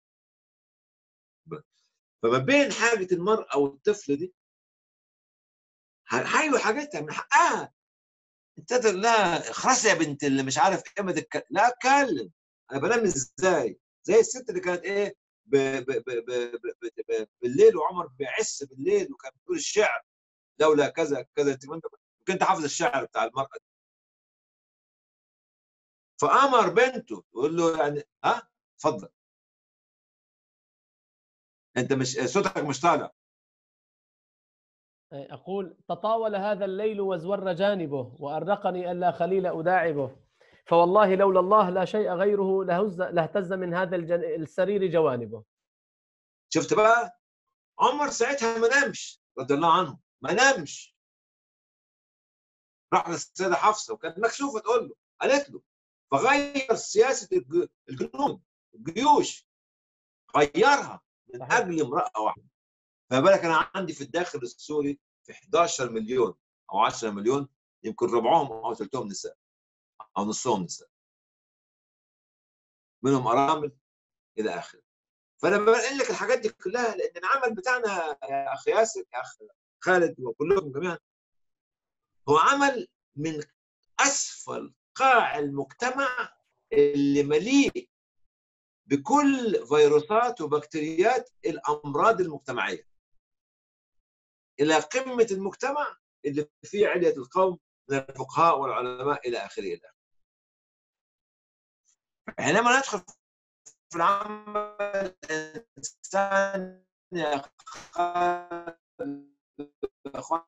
فما بين حاجة المرأة والطفل دي هيحايلوا حاجتها من حقها انت لا خلاص يا بنت اللي مش عارف ايه ما تتكلم لا اتكلم انا بنام ازاي زي الست اللي كانت ايه ب... ب... ب... ب... ب... ب... بالليل وعمر بيعس بالليل وكان بتقول الشعر لولا كذا كذا انت كنت حافظ الشعر بتاع المرأة دي فامر بنته يقول له يعني ها اتفضل انت مش صوتك مش طالع أقول تطاول هذا الليل وازور جانبه وأرقني ألا خليل أداعبه فوالله لولا الله لا شيء غيره لهز لاهتز من هذا الجن... السرير جوانبه شفت بقى عمر ساعتها ما نامش رضي الله عنه ما نامش راح للسيده حفصه وكانت مكشوفه تقول له قالت له فغير سياسه الج- الجنود الجيوش غيرها من اجل امراه واحده فما بالك انا عندي في الداخل السوري في 11 مليون او 10 مليون يمكن ربعهم او ثلثهم نساء او نصهم نساء منهم ارامل الى اخره فانا بنقل لك الحاجات دي كلها لان العمل بتاعنا يا اخ ياسر يا اخ خالد وكلكم جميعا هو عمل من اسفل قاع المجتمع اللي مليء بكل فيروسات وبكتيريات الامراض المجتمعيه الى قمه المجتمع اللي فيه عليه القوم من الفقهاء والعلماء الى اخره الى اخره حينما ندخل في العمل الانسان يا اخوان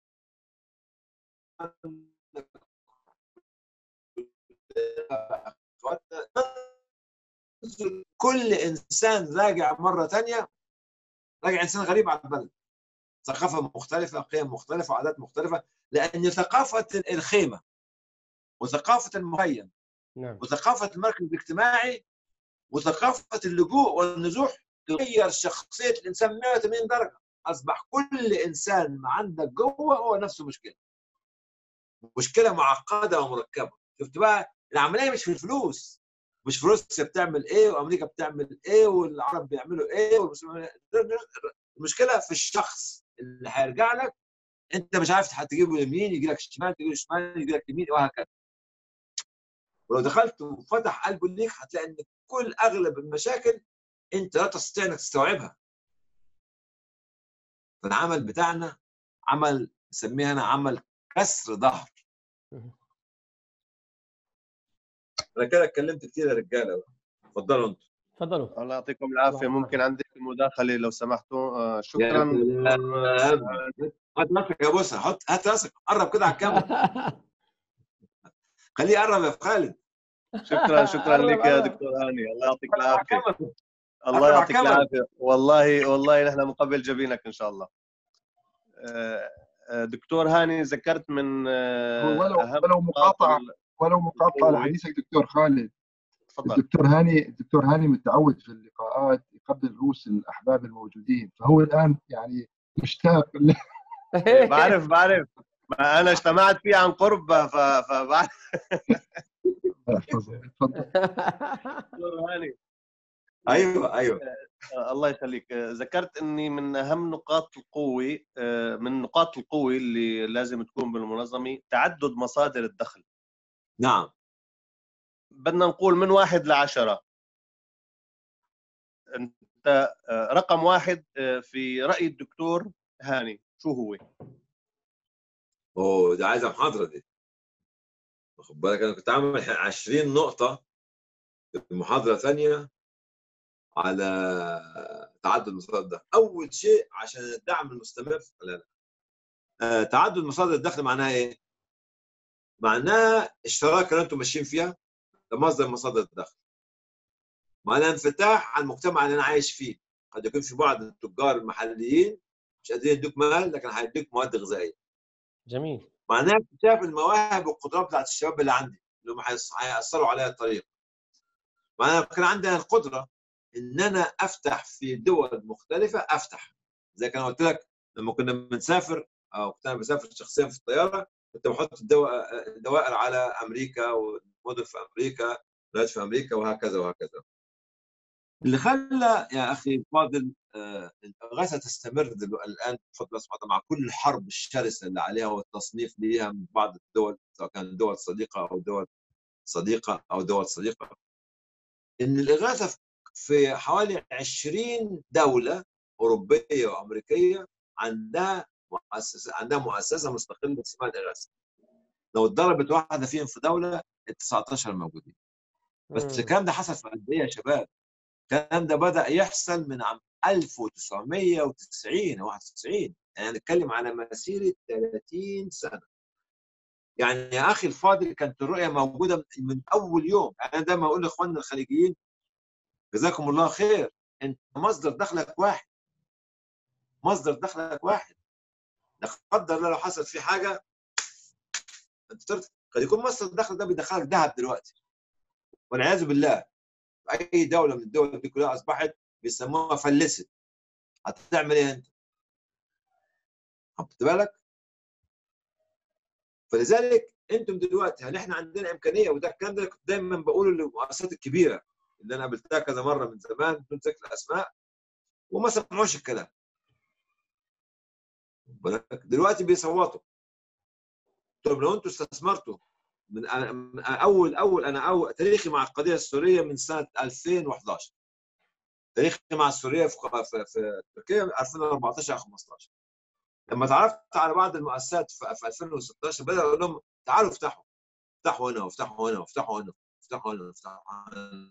كل انسان راجع مره ثانيه راجع انسان غريب على البلد ثقافه مختلفه قيم مختلفه عادات مختلفه لان ثقافه الخيمه وثقافه المخيم نعم وثقافه المركز الاجتماعي وثقافه اللجوء والنزوح تغير شخصيه الانسان 180 درجه اصبح كل انسان ما عندك جوه هو نفسه مشكله مشكله معقده ومركبه شفت بقى العمليه مش في الفلوس مش في روسيا بتعمل ايه وامريكا بتعمل ايه والعرب بيعملوا ايه والمسلمين المشكله في الشخص اللي هيرجع لك انت مش عارف تجيبه يمين يجي لك شمال تجيبه شمال يجي لك يمين وهكذا ولو دخلت وفتح قلبه ليك هتلاقي ان كل اغلب المشاكل انت لا تستطيع انك تستوعبها فالعمل بتاعنا عمل نسميه انا عمل كسر ظهر انا كده اتكلمت كتير يا رجاله اتفضلوا انتوا تفضلوا الله يعطيكم العافيه ممكن عندي مداخله لو سمحتوا آه، شكرا هات راسك يا بوسه حط هات راسك قرب كده على الكاميرا خليه يقرب يا خالد شكرا شكرا لك يا دكتور هاني الله يعطيك العافيه الله يعطيك العافيه والله والله نحن مقبل جبينك ان شاء الله آه، آه، دكتور هاني ذكرت من آه، ولو أهم ولو مقاطعه نقاط ولو مقاطعه لحديثك دكتور خالد تفضل الدكتور هاني الدكتور هاني متعود في اللقاءات يقبل رؤوس الاحباب الموجودين فهو الان يعني مشتاق ال- بعرف بعرف ما انا اجتمعت فيه عن قرب ف- فبعرف تفضل دكتور هاني ايوه ايوه آه، الله يخليك آه، ذكرت اني من اهم نقاط القوه آه، من نقاط القوه اللي لازم تكون بالمنظمه تعدد مصادر الدخل نعم بدنا نقول من واحد لعشرة انت آه، رقم واحد آه، في راي الدكتور هاني شو هو؟ اوه ده عايزه محاضره دي واخد بالك انا كنت عامل 20 نقطه في محاضره ثانيه على تعدد مصادر الدخل اول شيء عشان الدعم المستمر لا لا آه، تعدد مصادر الدخل معناها ايه معناها الشراكه اللي انتم ماشيين فيها ده مصدر مصادر الدخل معناها انفتاح على المجتمع اللي انا عايش فيه قد يكون في بعض التجار المحليين مش قادرين يدوك مال لكن هيدوك مواد غذائيه جميل معناها اكتشاف المواهب والقدرات بتاعت الشباب اللي عندي اللي هم هيص- هيأثروا عليها الطريق معناها كان عندي أنا القدره ان انا افتح في دول مختلفه افتح زي كان قلت لك لما كنا بنسافر او كنت انا بسافر شخصيا في الطياره كنت بحط الدو- الدوائر على امريكا ومدن في امريكا بلاد في امريكا وهكذا وهكذا اللي خلى يا اخي فاضل آه، الاغاثه تستمر دلو- الان بفضل الله سبحانه وتعالى مع كل الحرب الشرسه اللي عليها والتصنيف ليها من بعض الدول سواء كانت دول صديقه او دول صديقه او دول صديقه ان الاغاثه في حوالي 20 دوله اوروبيه وامريكيه عندها مؤسسه عندها مؤسسه مستقله اسمها الاغاثه لو اتضربت واحده فيهم في دوله ال 19 موجودين بس مم. الكلام ده حصل في قد ايه يا شباب؟ الكلام ده بدا يحصل من عام 1990 او 91 يعني نتكلم على مسيره 30 سنه يعني يا اخي الفاضل كانت الرؤيه موجوده من اول يوم يعني انا دايما اقول لاخواننا الخليجيين جزاكم الله خير انت مصدر دخلك واحد مصدر دخلك واحد لا قدر الله لو حصل في حاجه انت ترت- قد يكون مصدر الدخل ده بيدخلك ذهب دلوقتي والعياذ بالله اي دوله من الدول دي كلها اصبحت بيسموها فلست هتعمل ايه انت؟ خدت بالك؟ فلذلك انتم دلوقتي هل احنا عندنا امكانيه وده الكلام ده كنت دايما بقوله للمؤسسات الكبيره اللي انا قابلتها كذا مره من زمان بدون ذكر الاسماء وما سمعوش الكلام خد بالك؟ دلوقتي بيصوتوا طب لو انتم استثمرتوا من من اول اول انا اول تاريخي مع القضيه السوريه من سنه 2011 تاريخي مع السوريه في في, في تركيا 2014 او 15 لما تعرفت على بعض المؤسسات في في 2016 بدأ اقول لهم تعالوا افتحوا افتحوا هنا وافتحوا هنا وافتحوا هنا وافتحوا هنا وافتحوا هنا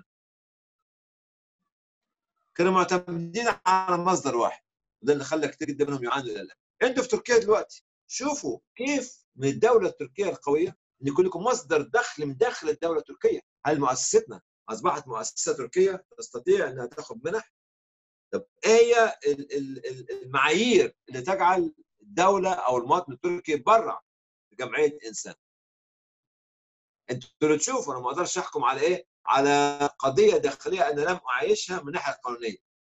كانوا معتمدين على مصدر واحد وده اللي خلى كتير جدا منهم يعانوا الى الان انتوا في تركيا دلوقتي شوفوا كيف من الدوله التركيه القويه ان يكون لكم مصدر دخل من داخل الدوله التركيه هل مؤسستنا اصبحت مؤسسه تركيه تستطيع انها تاخذ منح طب ايه هي ال- ال- ال- المعايير اللي تجعل الدوله او المواطن التركي يتبرع بجمعيه انسان انتوا اللي تشوفوا انا ما اقدرش احكم على ايه على قضيه داخليه انا لم اعيشها من الناحيه القانونيه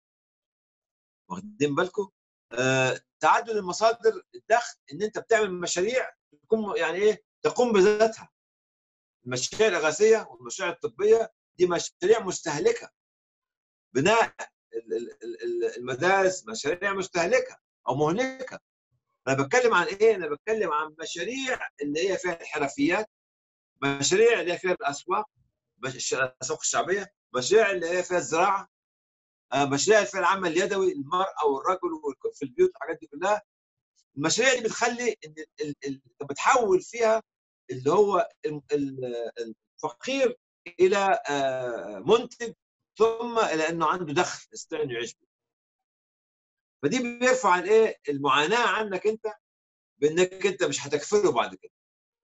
واخدين بالكم آه تعدد المصادر الدخل ان انت بتعمل مشاريع تكون يعني ايه تقوم بذاتها المشاريع الاغاثيه والمشاريع الطبيه دي مشاريع مستهلكه بناء ال- ال- ال- ال- المدارس مشاريع مستهلكه او مهلكه انا بتكلم عن ايه؟ انا بتكلم عن مشاريع اللي هي فيها الحرفيات مشاريع اللي هي فيها الاسواق مش- الاسواق الشعبيه مشاريع اللي هي فيها الزراعه آه، مشاريع اللي فيها العمل اليدوي المراه والرجل والك- في البيوت الحاجات دي كلها المشاريع دي بتخلي ان ال- ال- ال- انت بتحول فيها اللي هو ال- ال- الفقير الى آه، منتج ثم الى انه عنده دخل يستطيع انه يعيش به فدي بيرفع الايه المعاناه عنك انت بانك انت مش هتكفله بعد كده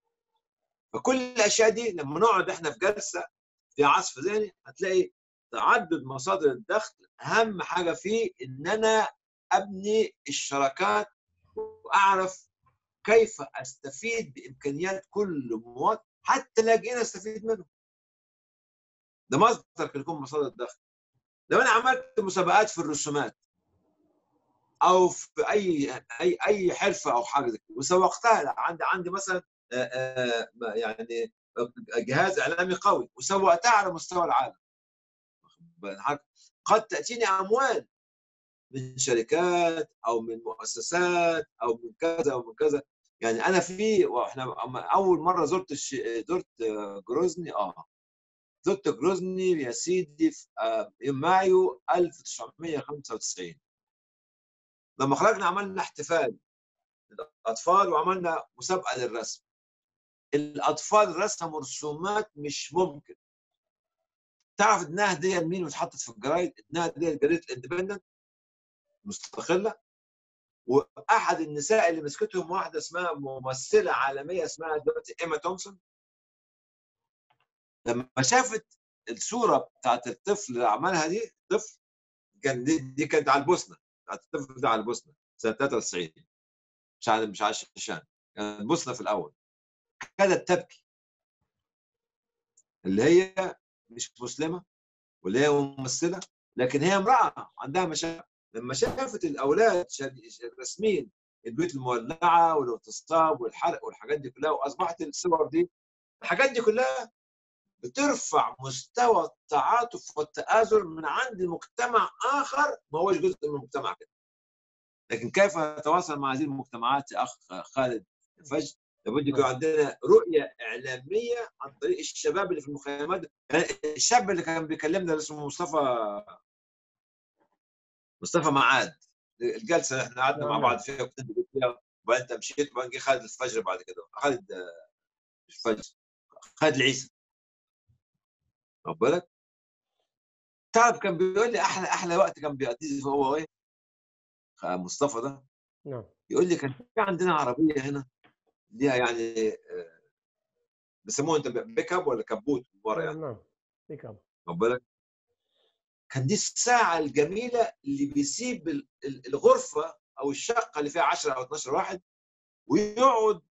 فكل الاشياء دي لما نقعد احنا في جلسه في عصف ذهني هتلاقي تعدد مصادر الدخل اهم حاجه فيه ان انا ابني الشراكات واعرف كيف استفيد بامكانيات كل مواطن حتى لاجئين استفيد منه ده مصدر يكون مصادر الدخل لو انا عملت مسابقات في الرسومات او في اي اي اي حرفه او حاجه زي كده وسوقتها لا، عندي عندي مثلا آه، آه، ما- يعني جهاز اعلامي قوي وسوقتها على مستوى العالم قد تاتيني اموال من شركات او من مؤسسات او من كذا او من كذا يعني انا في واحنا أما اول مره زرت الش... زرت آه، جروزني اه زرت جروزني يا سيدي في آه، مايو 1995 لما خرجنا عملنا احتفال للاطفال وعملنا مسابقه للرسم الاطفال رسموا رسومات مش ممكن تعرف انها هديه لمين واتحطت في الجرايد انها هديه لجريده الاندبندنت مستقله واحد النساء اللي مسكتهم واحده اسمها ممثله عالميه اسمها دلوقتي ايما تومسون لما شافت الصوره بتاعت الطفل اللي عملها دي طفل كان دي, دي كانت على البوسنه بتاعت الطفل ده على البوسنه سنه 93 مش على مش على الشيشان كانت البوسنه في الاول كادت تبكي اللي هي مش مسلمه واللي هي ممثله لكن هي امراه عندها مشاعر لما شافت الاولاد شا- راسمين البيوت المولعه والاغتصاب والحرق والحاجات دي كلها واصبحت الصور دي الحاجات دي كلها بترفع مستوى التعاطف والتآزر من عند مجتمع اخر ما هوش جزء من المجتمع كده لكن كيف نتواصل مع هذه المجتمعات يا اخ خالد فج لابد يكون عندنا رؤيه اعلاميه عن طريق الشباب اللي في المخيمات يعني الشاب اللي كان بيكلمنا اللي اسمه مصطفى مصطفى معاد الجلسه اللي احنا قعدنا مع بعض فيها وكنت قلت فيها وبعدين انت مشيت وبعدين جه خالد الفجر بعد كده خالد آه، الفجر خالد العيسى واخد بالك تعرف كان بيقول لي احلى احلى وقت كان بيقضيه هو ايه مصطفى ده نعم يقول لي كان في عندنا عربيه هنا ليها يعني آه، بيسموها انت بيك اب ولا كبوت من ورا يعني نعم بيك اب واخد بالك كان دي الساعه الجميله اللي بيسيب ال- ال- الغرفه او الشقه اللي فيها 10 او 12 واحد ويقعد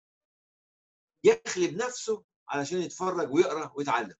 يخلي بنفسه علشان يتفرج ويقرا ويتعلم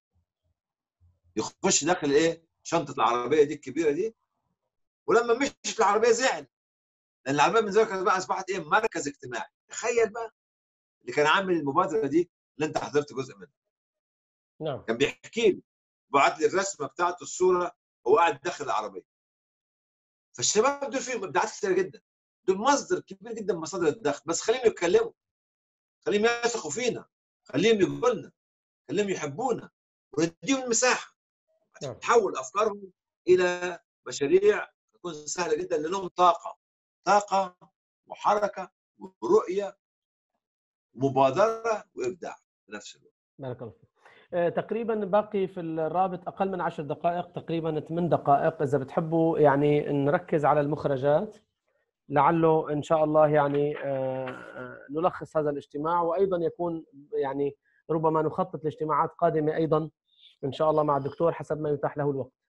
يخش داخل ايه شنطه العربيه دي الكبيره دي ولما مشيت العربيه زعل لان العربيه من زمان كانت بقى اصبحت ايه مركز اجتماعي تخيل بقى اللي كان عامل المبادره دي اللي انت حضرت جزء منها نعم كان بيحكي لي بعت لي الرسمه بتاعته الصوره هو قاعد داخل العربيه فالشباب دول فيهم ابداعات كتيره جدا دول مصدر كبير جدا من مصادر الدخل بس خليهم يتكلموا خليهم يثقوا فينا خليهم يقولوا لنا خليهم يحبونا ونديهم المساحه نعم. تحول افكارهم الى مشاريع تكون سهله جدا لانهم طاقه طاقه وحركه ورؤيه ومبادره وابداع في نفس الوقت بارك الله فيك آه، تقريبا باقي في الرابط اقل من عشر دقائق تقريبا ثمان دقائق اذا بتحبوا يعني نركز على المخرجات لعله ان شاء الله يعني آه، آه، نلخص هذا الاجتماع وايضا يكون يعني ربما نخطط لاجتماعات قادمه ايضا ان شاء الله مع الدكتور حسب ما يتاح له الوقت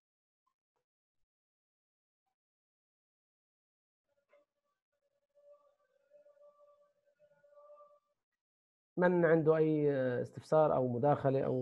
من عنده اي استفسار او مداخله او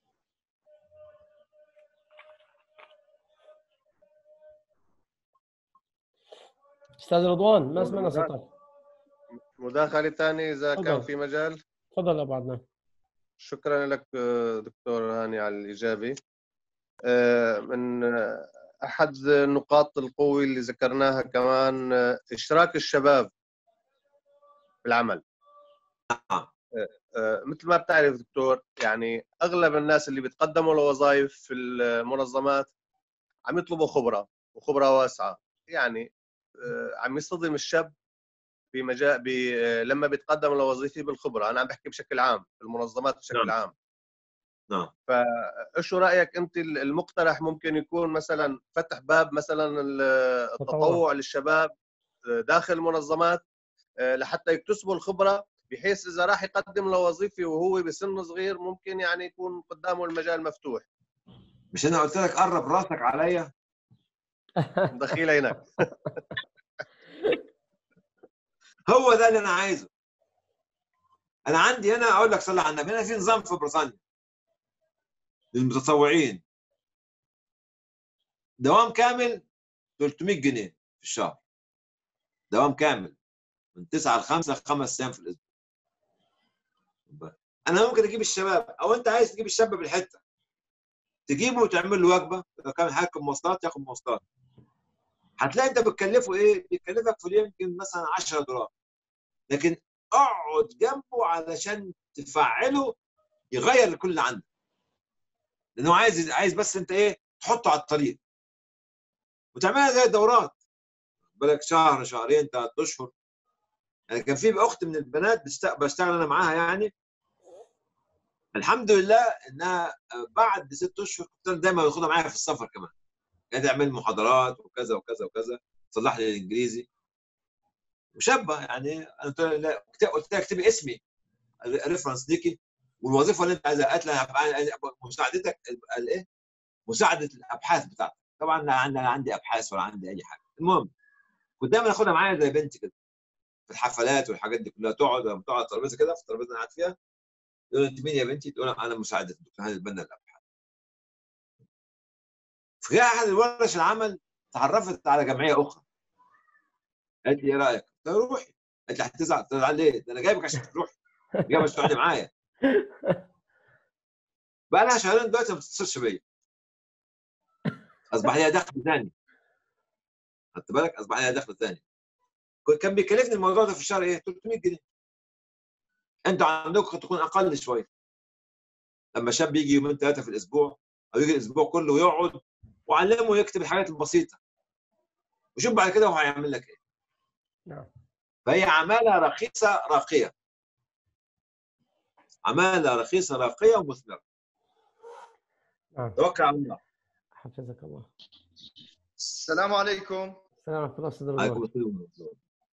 استاذ رضوان ما سمعنا صوتك مداخلة ثانية إذا كان تفضل. في مجال تفضل ابو عدنان شكرا لك آه، دكتور هاني على الإجابة آه، من آه، أحد نقاط القوة اللي ذكرناها كمان آه، إشراك الشباب بالعمل آه، آه، مثل ما بتعرف دكتور يعني أغلب الناس اللي بيتقدموا لوظائف في المنظمات عم يطلبوا خبرة وخبرة واسعة يعني آه، عم يصطدم الشاب بمجال ب... آه، لما بيتقدم لوظيفه بالخبره انا عم بحكي بشكل عام في المنظمات بشكل نعم. عام نعم فايش رايك انت المقترح ممكن يكون مثلا فتح باب مثلا ال- التطوع للشباب داخل المنظمات آه، لحتى يكتسبوا الخبره بحيث اذا راح يقدم لوظيفه وهو بسن صغير ممكن يعني يكون قدامه المجال مفتوح مش انا قلت لك قرب راسك عليا دخيل هناك هو ده اللي انا عايزه انا عندي هنا اقول لك صلي على النبي هنا في نظام في بريطانيا للمتطوعين دوام كامل 300 جنيه في الشهر دوام كامل من 9 ل 5 خمس ايام في الاسبوع انا ممكن اجيب الشباب او انت عايز تجيب الشاب بالحته تجيبه وتعمل له وجبه لو كان حاكم مواصلات ياخد مواصلات هتلاقي انت بتكلفه ايه؟ بيكلفك في اليوم يمكن مثلا 10 دولار لكن اقعد جنبه علشان تفعله يغير كل اللي عندك لانه عايز عايز بس انت ايه تحطه على الطريق وتعملها زي الدورات بالك شهر شهرين ثلاث اشهر يعني كان في اخت من البنات بشت- بشتغل انا معاها يعني الحمد لله انها بعد ست اشهر كنت دايما باخدها معايا في السفر كمان كانت تعمل محاضرات وكذا وكذا وكذا تصلح لي الانجليزي وشابه يعني انا قلت لها لا، قلت لها اكتبي اسمي ريفرنس ليكي والوظيفه اللي انت عايزها قالت لها هبقى مساعدتك الايه مساعده الابحاث بتاعتك طبعا لا عندي لا عندي ابحاث ولا عندي اي حاجه المهم كنت دايما اخدها معايا زي بنتي كده في الحفلات والحاجات دي كلها تقعد لما تقعد على الترابيزه كده في الترابيزه اللي أنا قاعد فيها تقول انت مين يا بنتي؟ تقول انا مساعده الدكتور هاني البنا الابحاث في احد الورش العمل تعرفت على جمعيه اخرى قالت لي ايه رايك؟ قلت لها روحي قالت لي هتزعل تزعل ليه؟ ده انا جايبك عشان تروحي جايبك عشان تقعدي معايا بقى لها شهرين دلوقتي ما بتتصلش بيا اصبح ليها دخل ثاني خدت بالك اصبح ليها دخل ثاني كان بيكلفني الموضوع ده في الشهر ايه 300 جنيه انتوا عندكم قد تكون اقل شويه لما شاب يجي يومين ثلاثه في الاسبوع او يجي الاسبوع كله ويقعد وعلمه يكتب الحاجات البسيطه وشوف بعد كده هو هيعمل لك ايه نعم فهي عماله رخيصه راقيه عماله رخيصه راقيه ومثمره نعم توكل على الله حفظك الله السلام عليكم السلام ورحمه الله استاذ عليكم رضوان السلام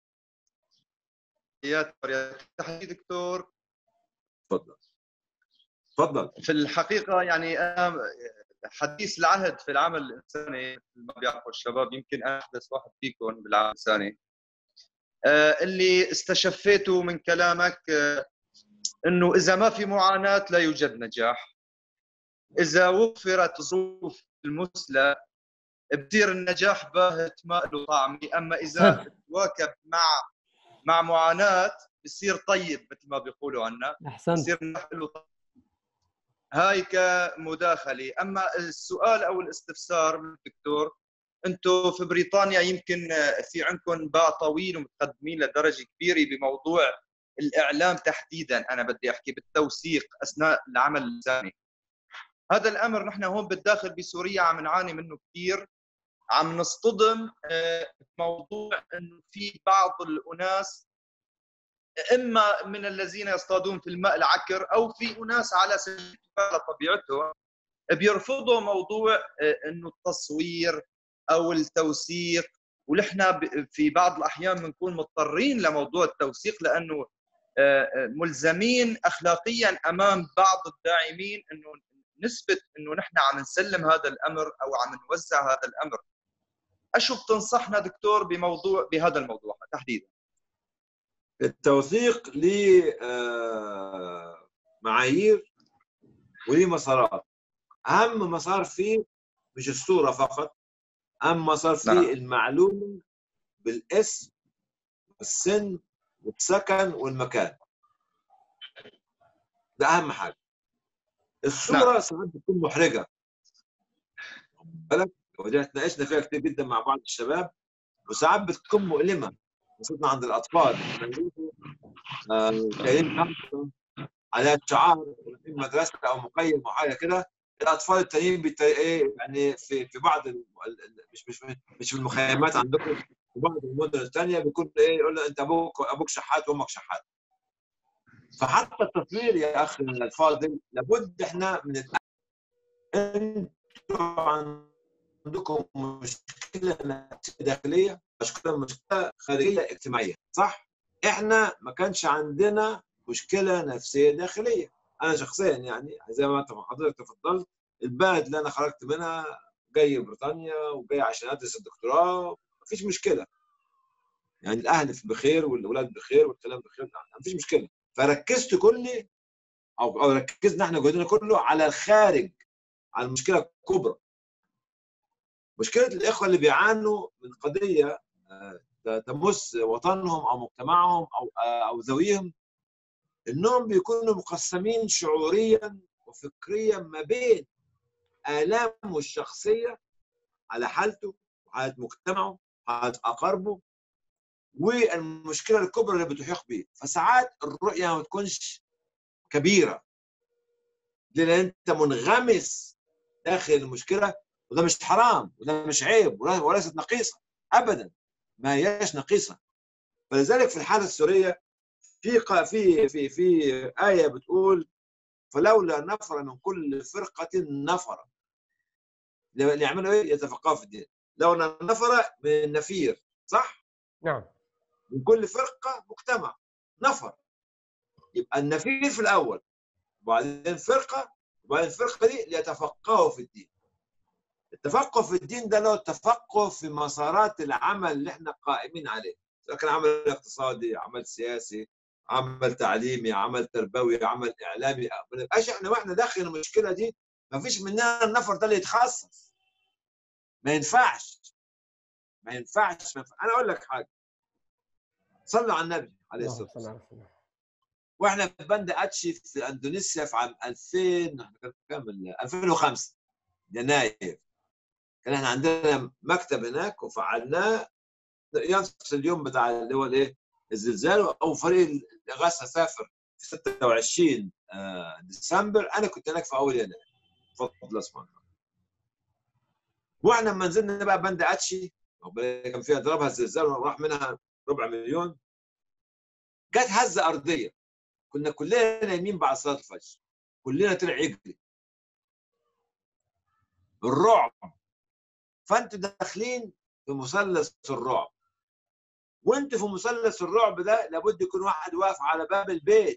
يا يا تحية دكتور تفضل تفضل في الحقيقة يعني أنا حديث العهد في العمل الإنساني مثل ما بيعرفوا الشباب يمكن أحدث واحد فيكم بالعمل الإنساني آه، اللي استشفيته من كلامك آه، انه اذا ما في معاناه لا يوجد نجاح اذا وفرت الظروف المثلى بصير النجاح باهت ما له طعم اما اذا تواكب مع مع معاناه بصير طيب مثل ما بيقولوا عنا احسنت بصير النجاح له طعم هاي كمداخله اما السؤال او الاستفسار من الدكتور انتم في بريطانيا يمكن في عندكم باع طويل ومتقدمين لدرجه كبيره بموضوع الاعلام تحديدا انا بدي احكي بالتوثيق اثناء العمل اللساني هذا الامر نحن هون بالداخل بسوريا عم نعاني منه كثير عم نصطدم آه، بموضوع انه في بعض الاناس اما من الذين يصطادون في الماء العكر او في اناس على سبيل على طبيعتهم بيرفضوا موضوع آه، انه التصوير او التوثيق ونحن ب- في بعض الاحيان بنكون مضطرين لموضوع التوثيق لانه آه، آه، ملزمين اخلاقيا امام بعض الداعمين انه نثبت انه نحن عم نسلم هذا الامر او عم نوزع هذا الامر اشو بتنصحنا دكتور بموضوع بهذا الموضوع تحديدا التوثيق ليه آه، معايير وليه مسارات اهم مسار فيه مش الصوره فقط اهم مسار فيه نعم. المعلومه بالاسم والسن والسكن والمكان ده اهم حاجه الصوره نعم. ساعات بتكون محرجه واخد بالك ودي اتناقشنا فيها كتير جدا مع بعض الشباب وساعات بتكون مؤلمه خصوصا عند الاطفال لما يشوفوا، آه، كريم خمسه عليها شعار في مدرسه او مقيم او حاجه كده الاطفال التانيين بت... ايه يعني في في بعض ال... ال- مش مش مش في المخيمات عندكم في بعض المدن الثانيه بيكون ايه يقول له انت ابوك ابوك شحات وامك شحات فحتى التصوير يا اخي الفاضل لابد احنا من الت- انتوا عندكم مشكله نفسيه داخليه مشكله مشكله خارجيه اجتماعيه صح؟ احنا ما كانش عندنا مشكله نفسيه داخليه انا شخصيا يعني زي ما انت حضرتك تفضلت البلد اللي انا خرجت منها جاي بريطانيا وجاي عشان ادرس الدكتوراه مفيش مشكله يعني الاهل في بخير والاولاد بخير والكلام بخير مفيش مشكله فركزت كلي او او ركزنا احنا جهدنا كله على الخارج على المشكله الكبرى مشكله الاخوه اللي بيعانوا من قضيه آه، تمس وطنهم او مجتمعهم او آه، او ذويهم انهم بيكونوا مقسمين شعوريا وفكريا ما بين الامه الشخصيه على حالته وحاله مجتمعه وحاله اقاربه والمشكله الكبرى اللي بتحيق به فساعات الرؤيه ما بتكونش كبيره لان انت منغمس داخل المشكله وده مش حرام وده مش عيب ولا- وليست نقيصه ابدا ما هياش نقيصه فلذلك في الحاله السوريه في ق- في في في ايه بتقول فلولا نفر من كل فرقه نفر اللي يعملوا ايه يتفقهوا في الدين لولا نفر من النفير صح نعم من كل فرقه مجتمع نفر يبقى النفير في الاول وبعدين فرقه وبعدين الفرقه دي ليتفقهوا في الدين التفقه في الدين ده له التفقه في مسارات العمل اللي احنا قائمين عليه سواء كان عمل اقتصادي عمل سياسي عمل تعليمي عمل تربوي عمل اعلامي ما نبقاش احنا واحنا داخل المشكله دي ما فيش مننا النفر ده اللي يتخصص ما ينفعش ما ينفعش, ما ينفعش. انا اقول لك حاجه صلوا على النبي عليه الصلاه اللهم صل على سيدنا واحنا في بند اتشي في اندونيسيا في عام 2000 احنا كان كام 2005 يناير كان احنا عندنا مكتب هناك وفعلناه نفس اليوم بتاع اللي هو الايه الزلزال او فريق الاغاثه سافر في 26 آه، ديسمبر انا كنت هناك في اول يناير بفضل الله سبحانه وتعالى واحنا لما نزلنا بقى بند اتشي واخد بالك، كان فيها ضربها الزلزال وراح منها ربع مليون جت هزه ارضيه كنا كلنا نايمين بعد صلاه الفجر كلنا طلع يجري الرعب فانتوا داخلين في مثلث الرعب وانت في مثلث الرعب ده لابد يكون واحد واقف على باب البيت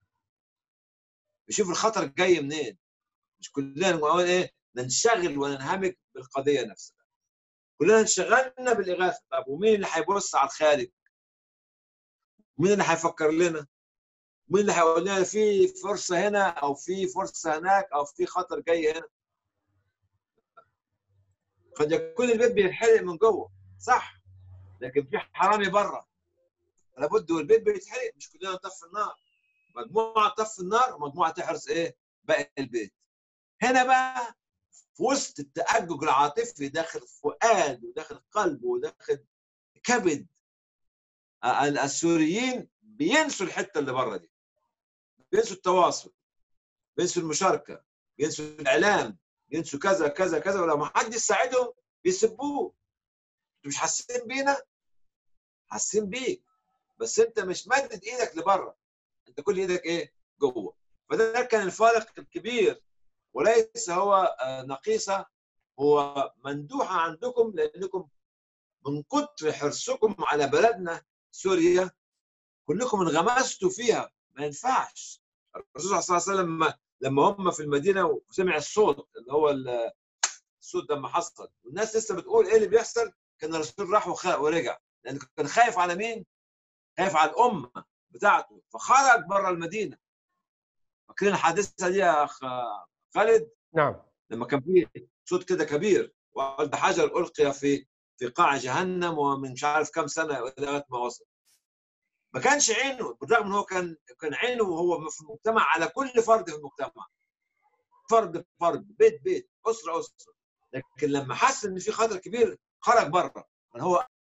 يشوف الخطر جاي منين مش كلنا نقول ايه ننشغل وننهمك بالقضيه نفسها كلنا انشغلنا بالاغاثه طب ومين اللي هيبص على الخارج؟ مين اللي هيفكر لنا؟ مين اللي هيقول لنا في فرصه هنا او في فرصه هناك او في خطر جاي هنا؟ قد يكون البيت بيتحرق من جوه صح لكن في حرامي بره لابد والبيت بيتحرق مش كلنا نطفي النار مجموعه تطفي النار ومجموعه تحرس ايه باقي البيت هنا بقى في وسط التأجج العاطفي داخل فؤاد وداخل قلب وداخل كبد السوريين بينسوا الحته اللي بره دي بينسوا التواصل بينسوا المشاركه بينسوا الاعلام بينسوا كذا كذا كذا ولو ما حد يساعدهم بيسبوه انتوا مش حاسين بينا حاسين بيك بس انت مش مادد ايدك لبره انت كل ايدك ايه جوه فده كان الفارق الكبير وليس هو نقيصه هو مندوحه عندكم لانكم من كتر حرصكم على بلدنا سوريا كلكم انغمستوا فيها ما ينفعش الرسول صلى الله عليه وسلم لما لما هم في المدينه وسمع الصوت اللي هو الصوت لما حصل والناس لسه بتقول ايه اللي بيحصل كان الرسول راح ورجع لانه كان خايف على مين؟ خايف على الامه بتاعته فخرج بره المدينه فاكرين الحادثه دي يا اخ خالد؟ نعم لما كان في صوت كده كبير وقال حجر القي في في قاع جهنم ومن مش عارف كم سنه لغايه ما وصل ما كانش عينه بالرغم ان هو كان كان عينه وهو في المجتمع على كل فرد في المجتمع فرد فرد بيت بيت اسره اسره لكن لما حس ان في خطر كبير خرج بره هو